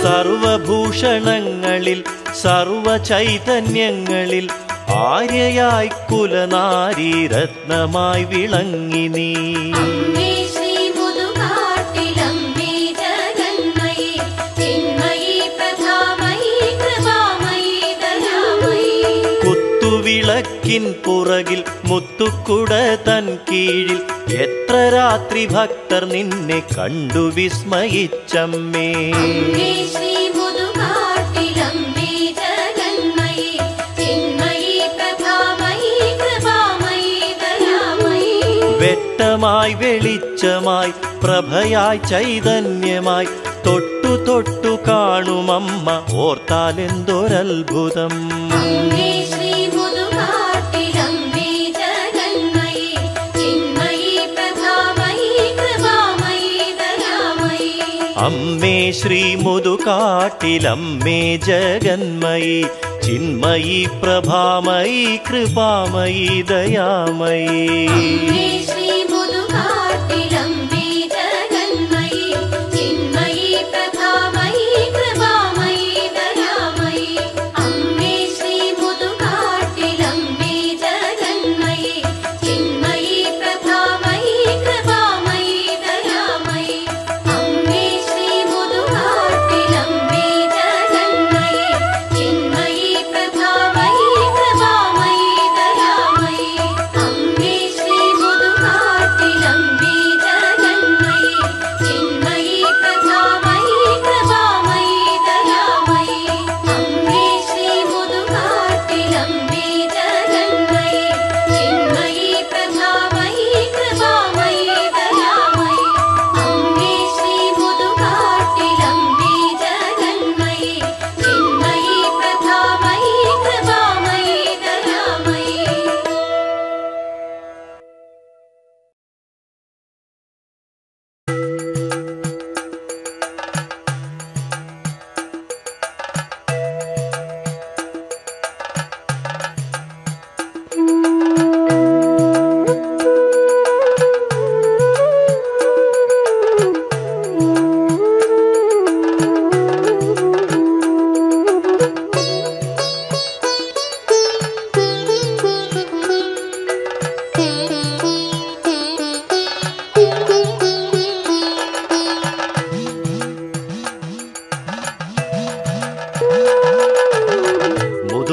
സർവഭൂഷണങ്ങളിൽ സർവ ചൈതന്യങ്ങളിൽ ആര്യയായി കുലനാരി രത്നമായി വിളങ്ങി നീ അമ്മേ ശ്രീ മുതുകാട്ടിലമ്മേ ജഗന്മയി ചിന്മയി പ്രഭാമയി കൃപാമയി ദയാമയി കുത്തുവിളക്കിൻ പുറകിൽ മുത്തുക്കുട തൻ കീഴിൽ എത്ര രാത്രി ഭക്തർ നിന്നെ കണ്ടു വിസ്മയിച്ചമ്മേ അമ്മേ ശ്രീ മുതുകാട്ടിലമ്മേ ജഗന്മയി ചിന്മയി പ്രഭാമയി കൃപാമയി ദയാമയി വെട്ടമായി വെളിച്ചമായി പ്രഭയായി ചൈതന്യമായി തൊട്ടു തൊട്ടു കാണുമമ്മ ഓർത്താലെന്തൊരത്ഭുതം അമ്മേ ശ്രീ മുതുകാട്ടിലമ്മേ ജഗന്മയി ചിന്മയി പ്രഭാമയി കൃപാമയി ദയാമയി അമ്മേ ശ്രീ മുതുകാട്ടിലമ്മേ ജഗന്മയി ചിന്മയി പ്രഭാമയി കൃപാമയി ദയാമയി അമ്മേ ശ്രീ മുതുകാട്ടിലമ്മേ ജഗന്മയി ചിന്മയി പ്രഭാമയി കൃപാമയി ദയാമയി അമ്മേ ശ്രീ മുതുകാട്ടിലമ്മേ ജഗന്മയി ചിന്മയി പ്രഭാമയി കൃപാമയി ദയാമയി അമ്മേ ശ്രീ മുതുകാട്ടിലമ്മേ ജഗന്മയി ചിന്മയി പ്രഭാമയി കൃപാമയി ദയാമയി അമ്മേ ശ്രീ മുതുകാട്ടിലമ്മേ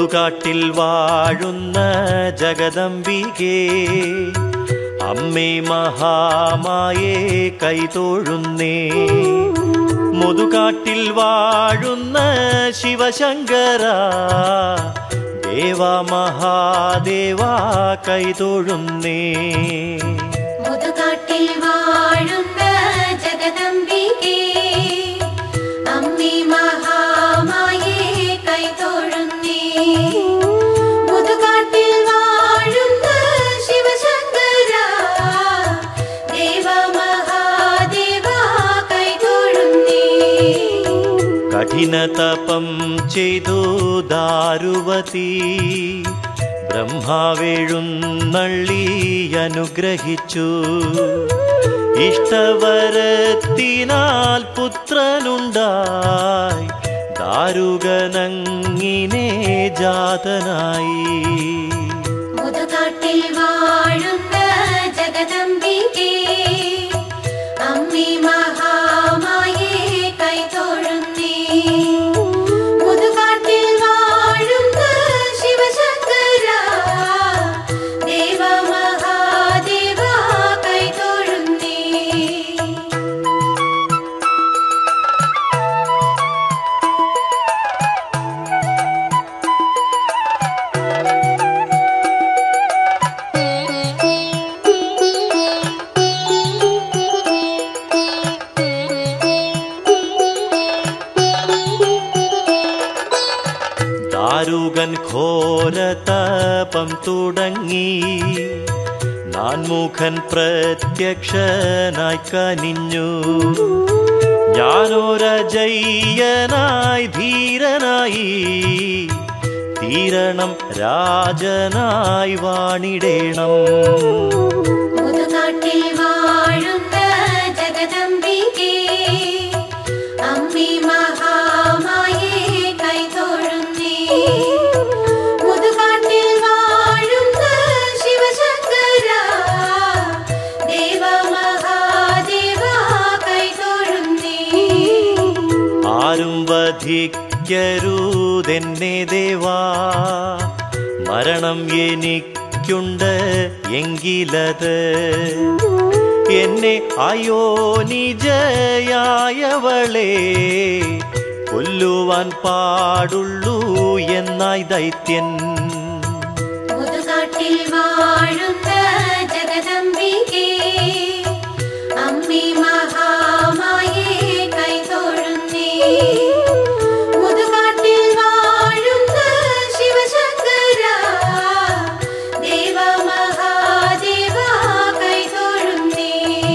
മുതുകാട്ടിൽ വാഴുന്ന ജഗദംബികേ അമ്മേ മഹാമായേ കൈതൊഴുന്നേ മുതുകാട്ടിൽ വാഴുന്ന ശിവശങ്കര ദേവ മഹാദേവ കൈതൊഴുന്നേ മുതുകാട്ടിൽ വാഴുന്ന ജഗദംബികേ അമ്മേ മഹാമായേ കൈതൊഴുന്നേ മുതുകാട്ടിൽ വാഴുന്ന ശിവശങ്കര ദേവ മഹാദേവ കൈതൊഴുന്നേ കഠിന തപം ചെയ്തു ദാരുവതി ബ്രഹ്മാവെഴുന്നള്ളി അനുഗ്രഹിച്ചു ഇഷ്ടവരത്തിനാൽ പുത്രനുണ്ടായി ദാരുകനങ്ങിനെ ജാതനായി മുതുകാട്ടിൽ വാഴുന്ന ജഗദംബികേ അമ്മേ മഹാമായേ കൈതൊഴുന്നേ മുതുകാട്ടിൽ വാഴുന്ന ശിവശങ്കര ദേവ മഹാദേവ കൈതൊഴുന്നേ ദാരുകൻ ഘോരതപം തുടങ്ങി നാൻമുഖൻ പ്രത്യക്ഷനായി കനിഞ്ഞു ഞാനൊരജയ്യനായി ധീരനായി തീരണം രാജനായി വാണിടേണം മുതുകാട്ടിൽ വാഴുന്ന ജഗദംബികേ അമ്മേ മഹാമായേ കൈതൊഴുന്നേ മുതുകാട്ടിൽ വാഴുന്ന ശിവശങ്കര ദേവ മഹാദേവ കൈതൊഴുന്നേ ആരും വധിക്കരുതെന്നെ ദേവാ മരണം എനിക്കുണ്ട് എങ്കിലത് എന്നെ അയോ നിജയായവളെ കൊല്ലുവാൻ പാടുള്ളൂ എന്നായി ദൈത്യൻ മുതുകാട്ടിൽ വാഴുന്ന ജഗദംബികേ അമ്മേ മഹാമായേ കൈതൊഴുന്നേ മുതുകാട്ടിൽ വാഴുന്ന ശിവശങ്കര ദേവ മഹാദേവ കൈതൊഴുന്നേ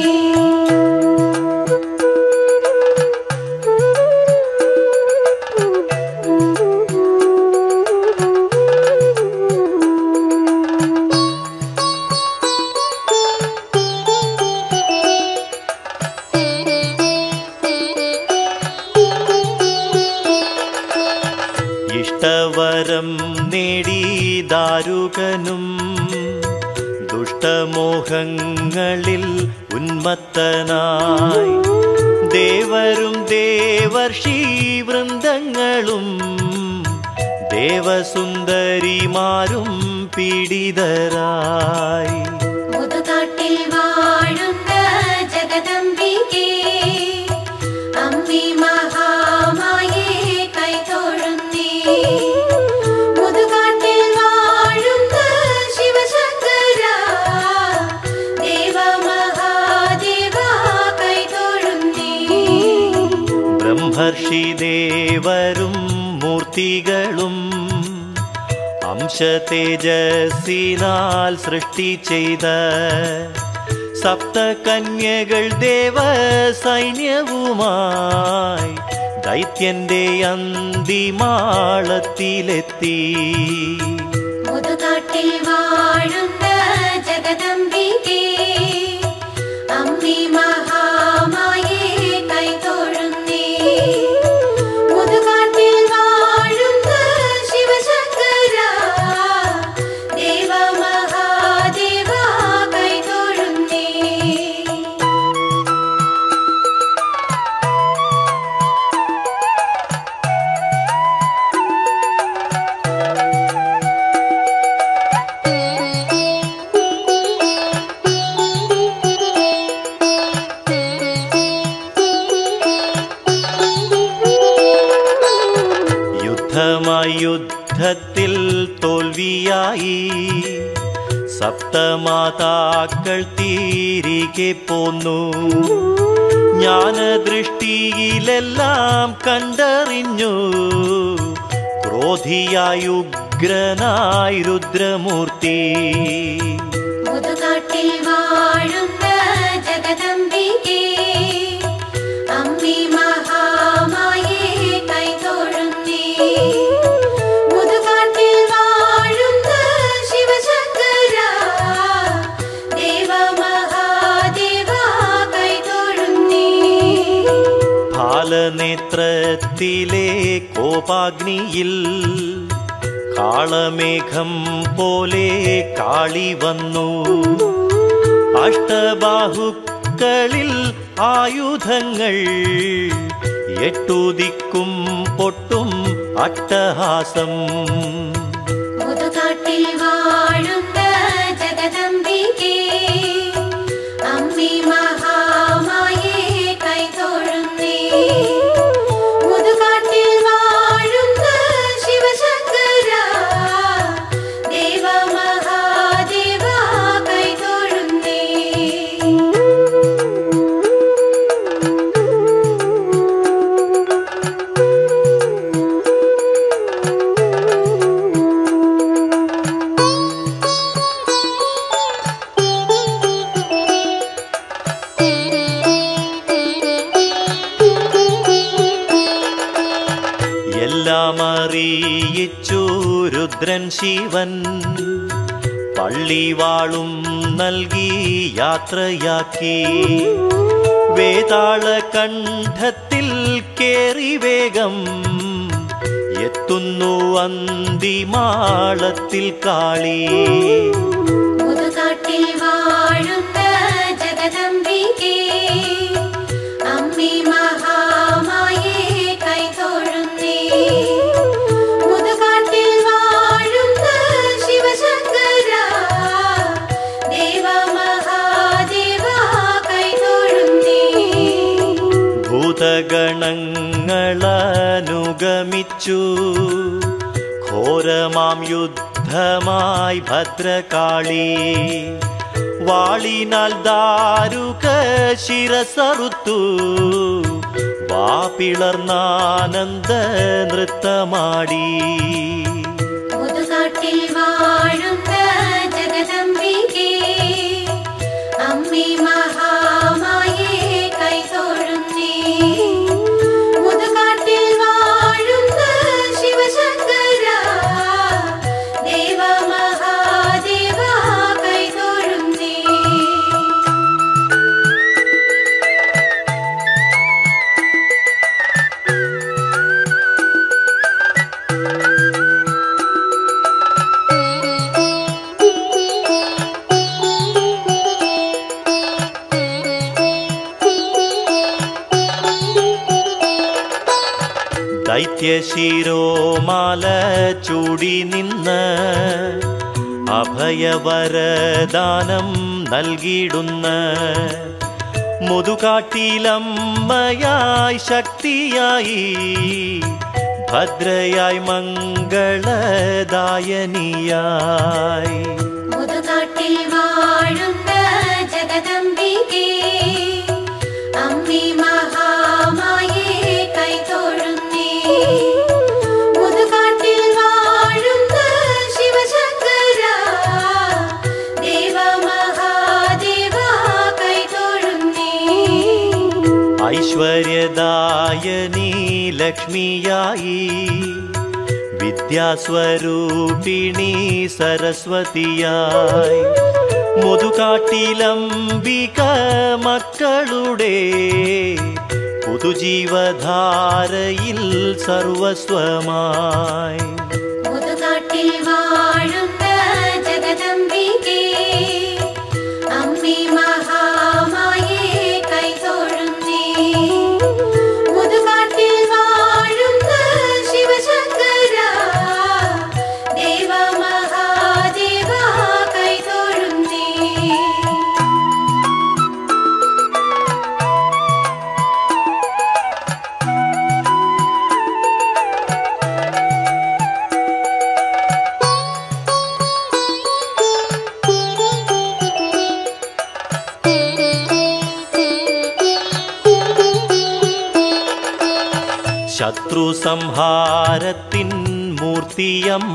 ഇഷ്ടവരം നേടി ദാരുകനും ദുഷ്ടമോഹങ്ങളിൽ ഉന്മത്തനായി ദേവരും ദേവർഷി വൃന്ദങ്ങളും ദേവസുന്ദരിമാരും പീഡിതരായി മുതുകാട്ടിൽ വാഴുന്ന ജഗദംബികേ അമ്മേ മഹാമായേ കൈതൊഴുന്നേ മുതുകാട്ടിൽ വാഴുന്ന ശിവശങ്കര ദേവ മഹാദേവ കൈതൊഴുന്നേ ബ്രഹ്മർഷി ദേവരും മൂർത്തികളും അംശതേജസ്സിനാൽ സൃഷ്ടി ചെയ്ത സപ്തകന്യകൾ ദേവ സൈന്യവുമായി ദൈത്യന്റെ അന്തിമാളത്തിലെത്തി മുതുകാട്ടിൽ വാഴുന്ന ജഗദംബികേ അമ്മേ മഹാമായേ കൈതൊഴുന്നേ മുതുകാട്ടിൽ വാഴുന്ന ശിവശങ്കര ദേവ മഹാദേവ കൈതൊഴുന്നേ ും ഘോരമായി യുദ്ധത്തിൽ തോൽവിയായി സപ്തമാതാക്കൾ തിരികെ പോന്നു ജ്ഞാനദൃഷ്ടിയിലെല്ലാം കണ്ടറിഞ്ഞു ക്രോധിയായി ഉഗ്രനായി രുദ്രമൂർത്തി മുതുകാട്ടിൽ വാഴുന്ന ജഗദംബികേ അമ്മി മഹാമായേ കൈതൊഴുന്നേ മുതുകാട്ടിൽ വാഴുന്ന ശിവശങ്കര ദേവ മഹാദേവ കൈതൊഴുന്നേ ഫാലനേത്രത്തിലെ കോപാഗ്നിയിൽ കാളമേഘം പോലെ കാളി വന്നു അഷ്ടബാഹുക്കളിൽ ആയുധങ്ങൾ എട്ടുദിക്കും പൊട്ടും അട്ടഹാസം മുതുകാട്ടിൽ വാഴുന്ന ജഗദംബികേ അമ്മി മഹാമായേ കൈതൊഴുന്നേ മുതുകാട്ടിൽ വാഴുന്ന ശിവശങ്കര ദേവ മഹാദേവ കൈതൊഴുന്നേ എല്ലാം അറിയിച്ചു രുദ്രൻ ശിവൻ പള്ളിവാളും നൽകി യാത്രയാക്കി വേതാള കണ്ഠത്തിൽ കേറി വേഗം എത്തുന്നു അന്തിമാളത്തിൽ കാളി മുതുകാട്ടിൽ വാഴുന്ന ജഗദംബികേ അമ്മി മഹാമായേ കൈതൊഴുന്നേ മുതുകാട്ടിൽ വാഴുന്ന ശിവശങ്കര ദേവ മഹാദേവ കൈതൊഴുന്നേ ഭൂതഗണങ്ങളനുഗമിച്ചു ഘോരമാം യുദ്ധമായി ഭദ്രകാളി വാളിനാൽ ദാരുക ശിരസറുത്തു വാപിളർന്നാനന്ദ നൃത്തമാടി മുതുകാട്ടിൽ വാഴുന്ന ജഗദംബികേ അമ്മി മഹാമായേ കൈതൊഴുന്നേ മുതുകാട്ടിൽ വാഴുന്ന ശിവശങ്കര ദേവ മഹാദേവ കൈതൊഴുന്നേ ദൈത്യശിരോമാല ചൂടി നിന്ന് അഭയവരദാനം നൽകിയിടുന്ന മുതുകാട്ടിലമ്മയായി ശക്തിയായി ഭദ്രയായി മംഗളദായനിയായി മുതുകാട്ടിൽ വാഴുന്ന ജഗദംബികേ അമ്മി മഹാമായേ കൈതൊഴുന്നേ മുതുകാട്ടിൽ വാഴുന്ന ശിവശങ്കര ദേവ മഹാദേവ കൈതൊഴുന്നേ ഐശ്വര്യദായനി ലക്ഷ്മിയായി വിദ്യാസ്വരൂപിണി സരസ്വതിയായി മുതുകാട്ടിലംബിക മക്കളുടെ പുതുജീവധാരയിൽ സർവസ്വമായി മുതുകാട്ടിൽ വാഴുന്ന ജഗദംബികേ അമ്മി മഹാമായേ കൈതൊഴുന്നേ മുതുകാട്ടിൽ വാഴുന്ന ശിവശങ്കര ദേവ മഹാദേവ കൈതൊഴുന്നേ ശത്രു സംഹാരത്തിൻ മൂർത്തിയമ്മ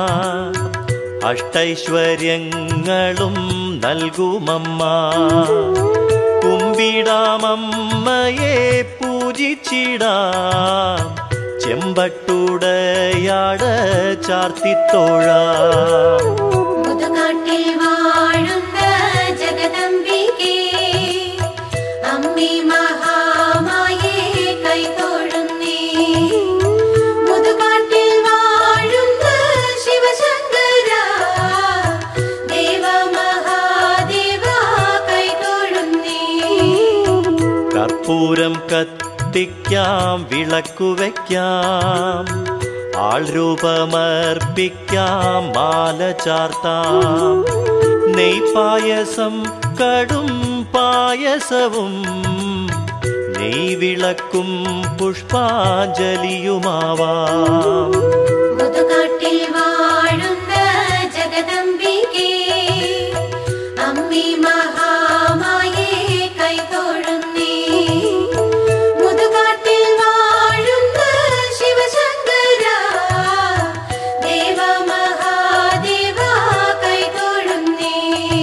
അഷ്ടൈശ്വര്യങ്ങളും നൽകുമമ്മ കുമ്പിടാമമ്മയെ പൂജിച്ചിടാം ചെമ്പട്ടുടയാട ചാർത്തിത്തോഴാം മുതുകാട്ടിൽ വാഴുന്ന ജഗദംബികേ അമ്മേ മഹാമായേ കൈതൊഴുന്നേ മുതുകാട്ടിൽ വാഴുന്ന ശിവശങ്കര ദേവ മഹാദേവ കൈതൊഴുന്നേ കർപ്പൂരം കത്തിക്കാം വിളക്കു വയ്ക്കാം ആൾരൂപമർപ്പിക്കാം മാല ചാർത്താം നെയ്പായസം കടും പായസവും നെയ്വിളക്കും പുഷ്പാഞ്ജലിയുമാവാം മുതുകാട്ടിൽ വാഴുന്ന ജഗദംബികേ അമ്മേ മഹാമായേ കൈതൊഴുന്നേ മുതുകാട്ടിൽ വാഴുന്ന ശിവശങ്കര ദേവ മഹാദേവ കൈതൊഴുന്നേ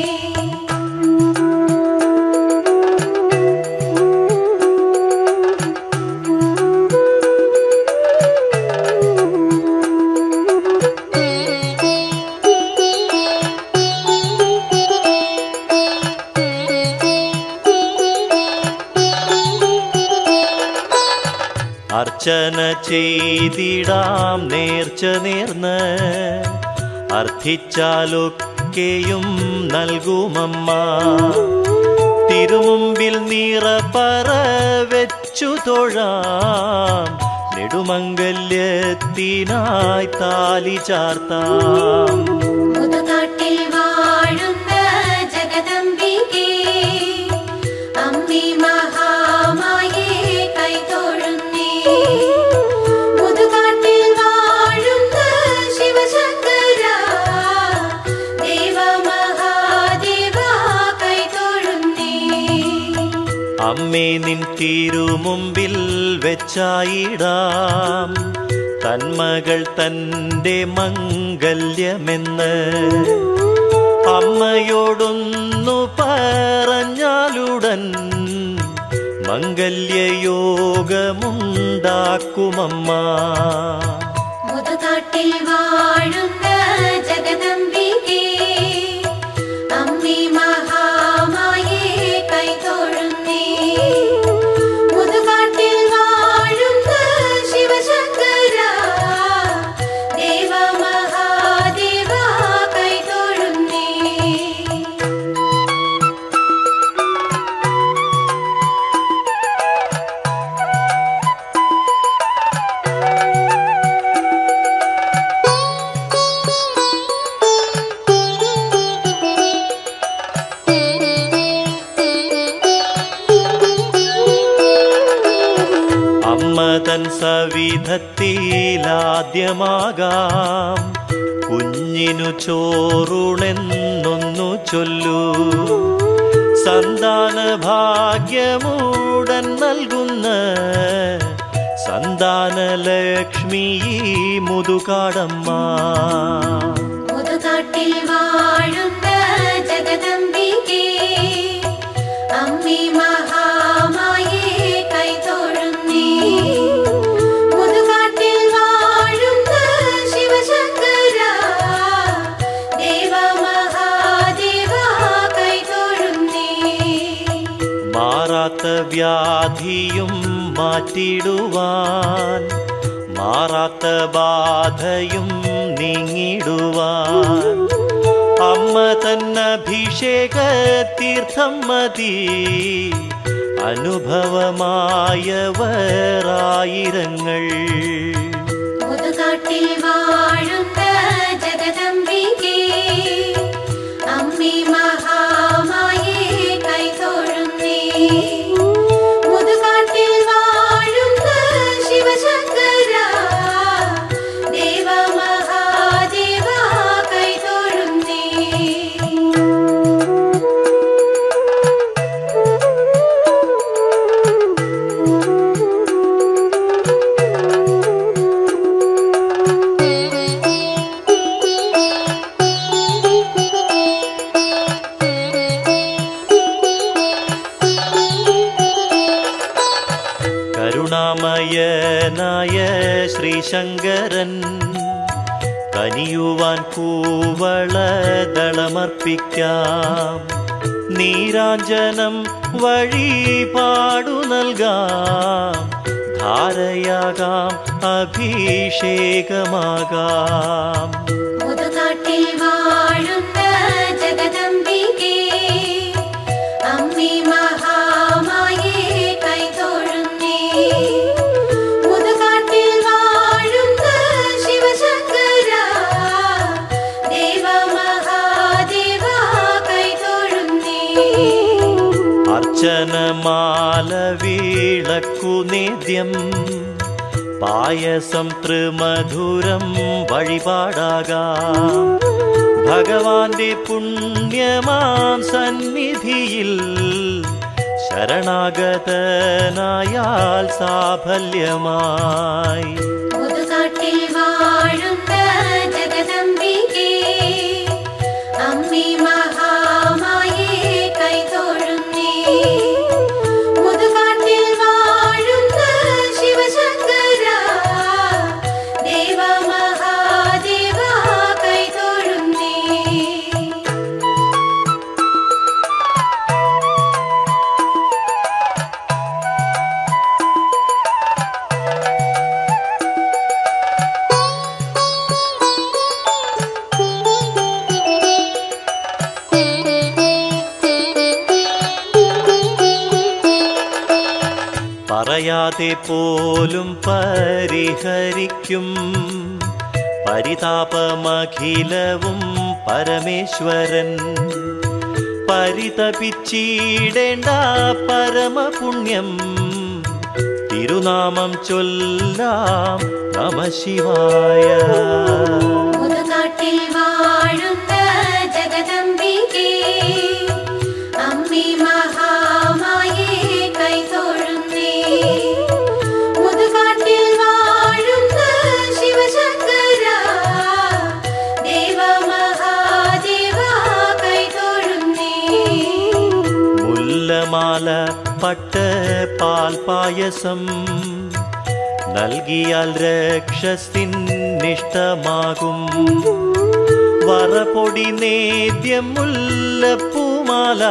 അർച്ചന ചെയ്തിടാം നേർച്ച നേർന്ന് അർത്ഥിച്ചാലൊക്കെയും നൽകുമമ്മ തിരുമുമ്പിൽ നിറപ്പറ വെച്ചു തൊഴാം നെടുമംഗല്യത്തിനായി താലി ചാർത്താം മുതുകാട്ടിൽ വാഴുന്ന ജഗദംബികേ അമ്മേ മഹാമായേ കൈതൊഴുന്നേ മുതുകാട്ടിൽ വാഴുന്ന ശിവശങ്കര ദേവ മഹാദേവ കൈതൊഴുന്നേ അമ്മേ നിൻ തിരുമുമ്പിൽ വെച്ചായിടാം തന്മകൾ തൻ്റെ മംഗല്യമെന്ന് അമ്മയോടൊന്നു പറഞ്ഞാലുടൻ മംഗല്യയോഗമുണ്ടാക്കുമമ്മ മുതുകാട്ടിൽ വാഴുന്ന ജഗദംബികേ അമ്മേ മഹാമായേ കൈതൊഴുന്നേ മുതുകാട്ടിൽ വാഴുന്ന ശിവശങ്കര ദേവ മഹാദേവ കൈതൊഴുന്നേ അമ്മ തൻ സവിധത്തിലാദ്യമാകാം കുഞ്ഞിനു ചോറുണെന്നൊന്നു ചൊല്ലൂ സന്താന ഭാഗ്യമുടൻ നൽകുന്ന സന്താന ലക്ഷ്മി മുതുകാടമ്മ മുതുകാട്ടിൽ വാഴുന്ന ജഗദംബികേ അമ്മേ മഹാമായേ കൈതൊഴുന്നേ മുതുകാട്ടിൽ വാഴുന്ന ശിവശങ്കര ദേവ മഹാദേവ കൈതൊഴുന്നേ മാറാത്ത വ്യാധിയും മാറ്റിടുവാൻ മാറാത്ത ബാധയും നീങ്ങിടുവാൻ അമ്മ തന്നഭിഷേക തീർത്ഥം മതി അനുഭവമായവരായിരങ്ങൾ മുതുകാട്ടിൽ വാഴുന്ന ജഗദംബികേ അമ്മേ മഹാമായേ കൈതൊഴുന്നേ മുതുകാട്ടിൽ വാഴുന്ന ശിവശങ്കര ദേവ മഹാദേവ കൈതൊഴുന്നേ ും ശിവശങ്കരൻ കനിയുവാൻ കൂവളദളമർപ്പിക്കാം നീരാഞ്ജനം വഴിപാടു നൽകാം ധാരയാകാം അഭിഷേകമാകാം മുതുകാട്ടിൽ വാഴുന്ന ജഗദംബികേ അമ്മി മഹാമായേ കൈതൊഴുന്നേ മുതുകാട്ടിൽ വാഴുന്ന ശിവശങ്കര ദേവ മഹാദേവ കൈതൊഴുന്നേ അർച്ചനമാല വീളക്കു നേദ്യം പായസം ത്രിമധുരം വഴിപാടാകാം ഭഗവാന്റെ പുണ്യമാം സന്നിധിയിൽ ശരണാഗതനായാൽ സാഫല്യമായി മുതുകാട്ടിൽ വാഴുന്ന ജഗദംബികേ അമ്മി മഹാമായേ കൈതൊഴുന്നേ മുതുകാട്ടിൽ വാഴുന്ന ശിവശങ്കര ദേവ മഹാദേവ കൈതൊഴുന്നേ പറയാതെ പോലും പരിഹരിക്കും പരിതാപമഖിലവും പരമേശ്വരൻ പരിതപിച്ചിടേണ്ട പരമപുണ്യം തിരുനാമം ചൊല്ലാം നമ ശിവായ മുതുകാട്ടിൽ വാഴുന്ന ജഗദംബികേ അമ്മി മഹാമായേ കൈതൊഴുന്നേ മുതുകാട്ടിൽ വാഴുന്ന ശിവശങ്കര ദേവ മഹാദേവ കൈതൊഴുന്നേ മുല്ലമാല പട്ട് പാൽ പായസം നൽകിയാൽ രക്ഷസിന്നിഷ്ടമാകും വറപൊടി നേദ്യം മുല്ലപ്പൂമാല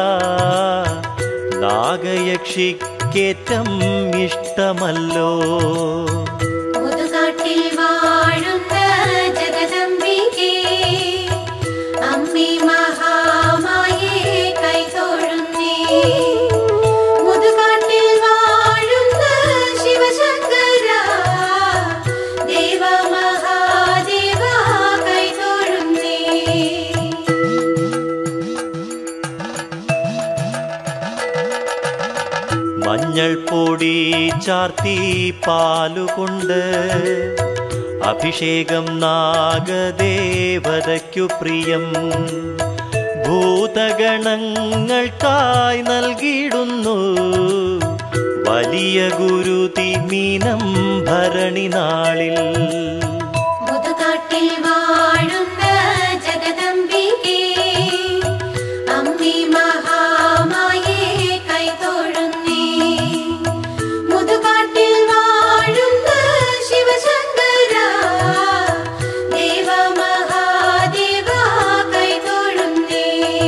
നാഗയക്ഷിക്കേറ്റം ഇഷ്ടമല്ലോ മുതുകാട്ടിൽ വാഴുന്ന ജഗദംബികേ അമ്മി മഹാമായേ കൈതൊഴുന്നേ മുതുകാട്ടിൽ വാഴുന്ന ശിവശങ്കര ദേവ മഹാദേവ കൈതൊഴുന്നേ മഞ്ഞൾ പൊടി ചാർത്തി പാലുകൊണ്ട് അഭിഷേകം നാഗദേവതയ്ക്കു പ്രിയം ഭൂതഗണങ്ങൾക്കായി നൽകിയിടുന്നു വലിയ ഗുരുതി മീനം ഭരണി നാളിൽ മുതുകാട്ടിൽ വാഴുന്ന ജഗദംബികേ അമ്മി മഹാമായേ കൈതൊഴുന്നേ മുതുകാട്ടിൽ വാഴുന്ന ശിവശങ്കര ദേവ മഹാദേവ കൈതൊഴുന്നേ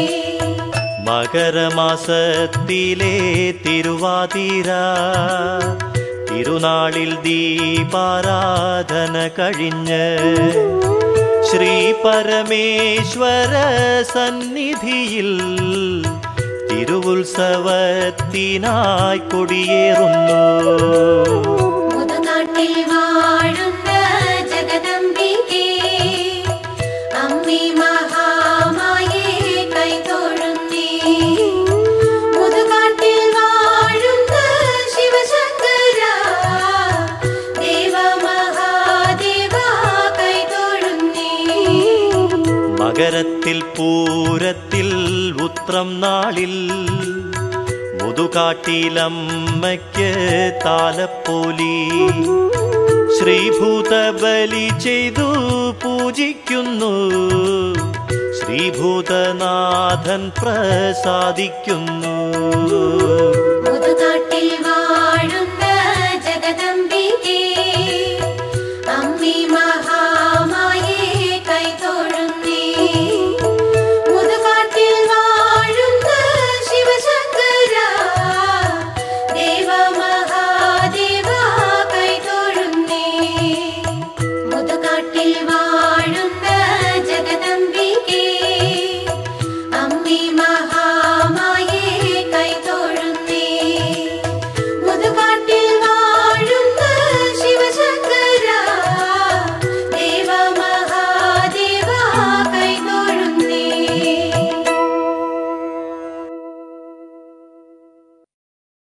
മകരമാസത്തിലെ തിരുവാതിര തിരുനാളിൽ ദീപാരാധന കഴിഞ്ഞ് ശ്രീ പരമേശ്വര സന്നിധിയിൽ തിരുവുത്സവത്തിനായി കൊടിയേറുന്നു മുതുകാട്ടിൽ വാഴുന്ന ജഗദംബികേ അമ്മി മഹാമായേ കൈതൊഴുന്നേ മുതുകാട്ടിൽ വാഴുന്ന ശിവശങ്കര ദേവ മഹാദേവ കൈതൊഴുന്നേ മകരത്തിൽ പൂരത്തിൽ ഉത്രം നാളിൽ മുതുകാട്ടിലമ്മയ്ക്ക് താലപ്പോലി ശ്രീഭൂതബലി ചെയ്തു പൂജിക്കുന്നു ശ്രീഭൂതനാഥൻ പ്രസാദിക്കുന്നു മുതുകാട്ടിൽ വാഴുന്ന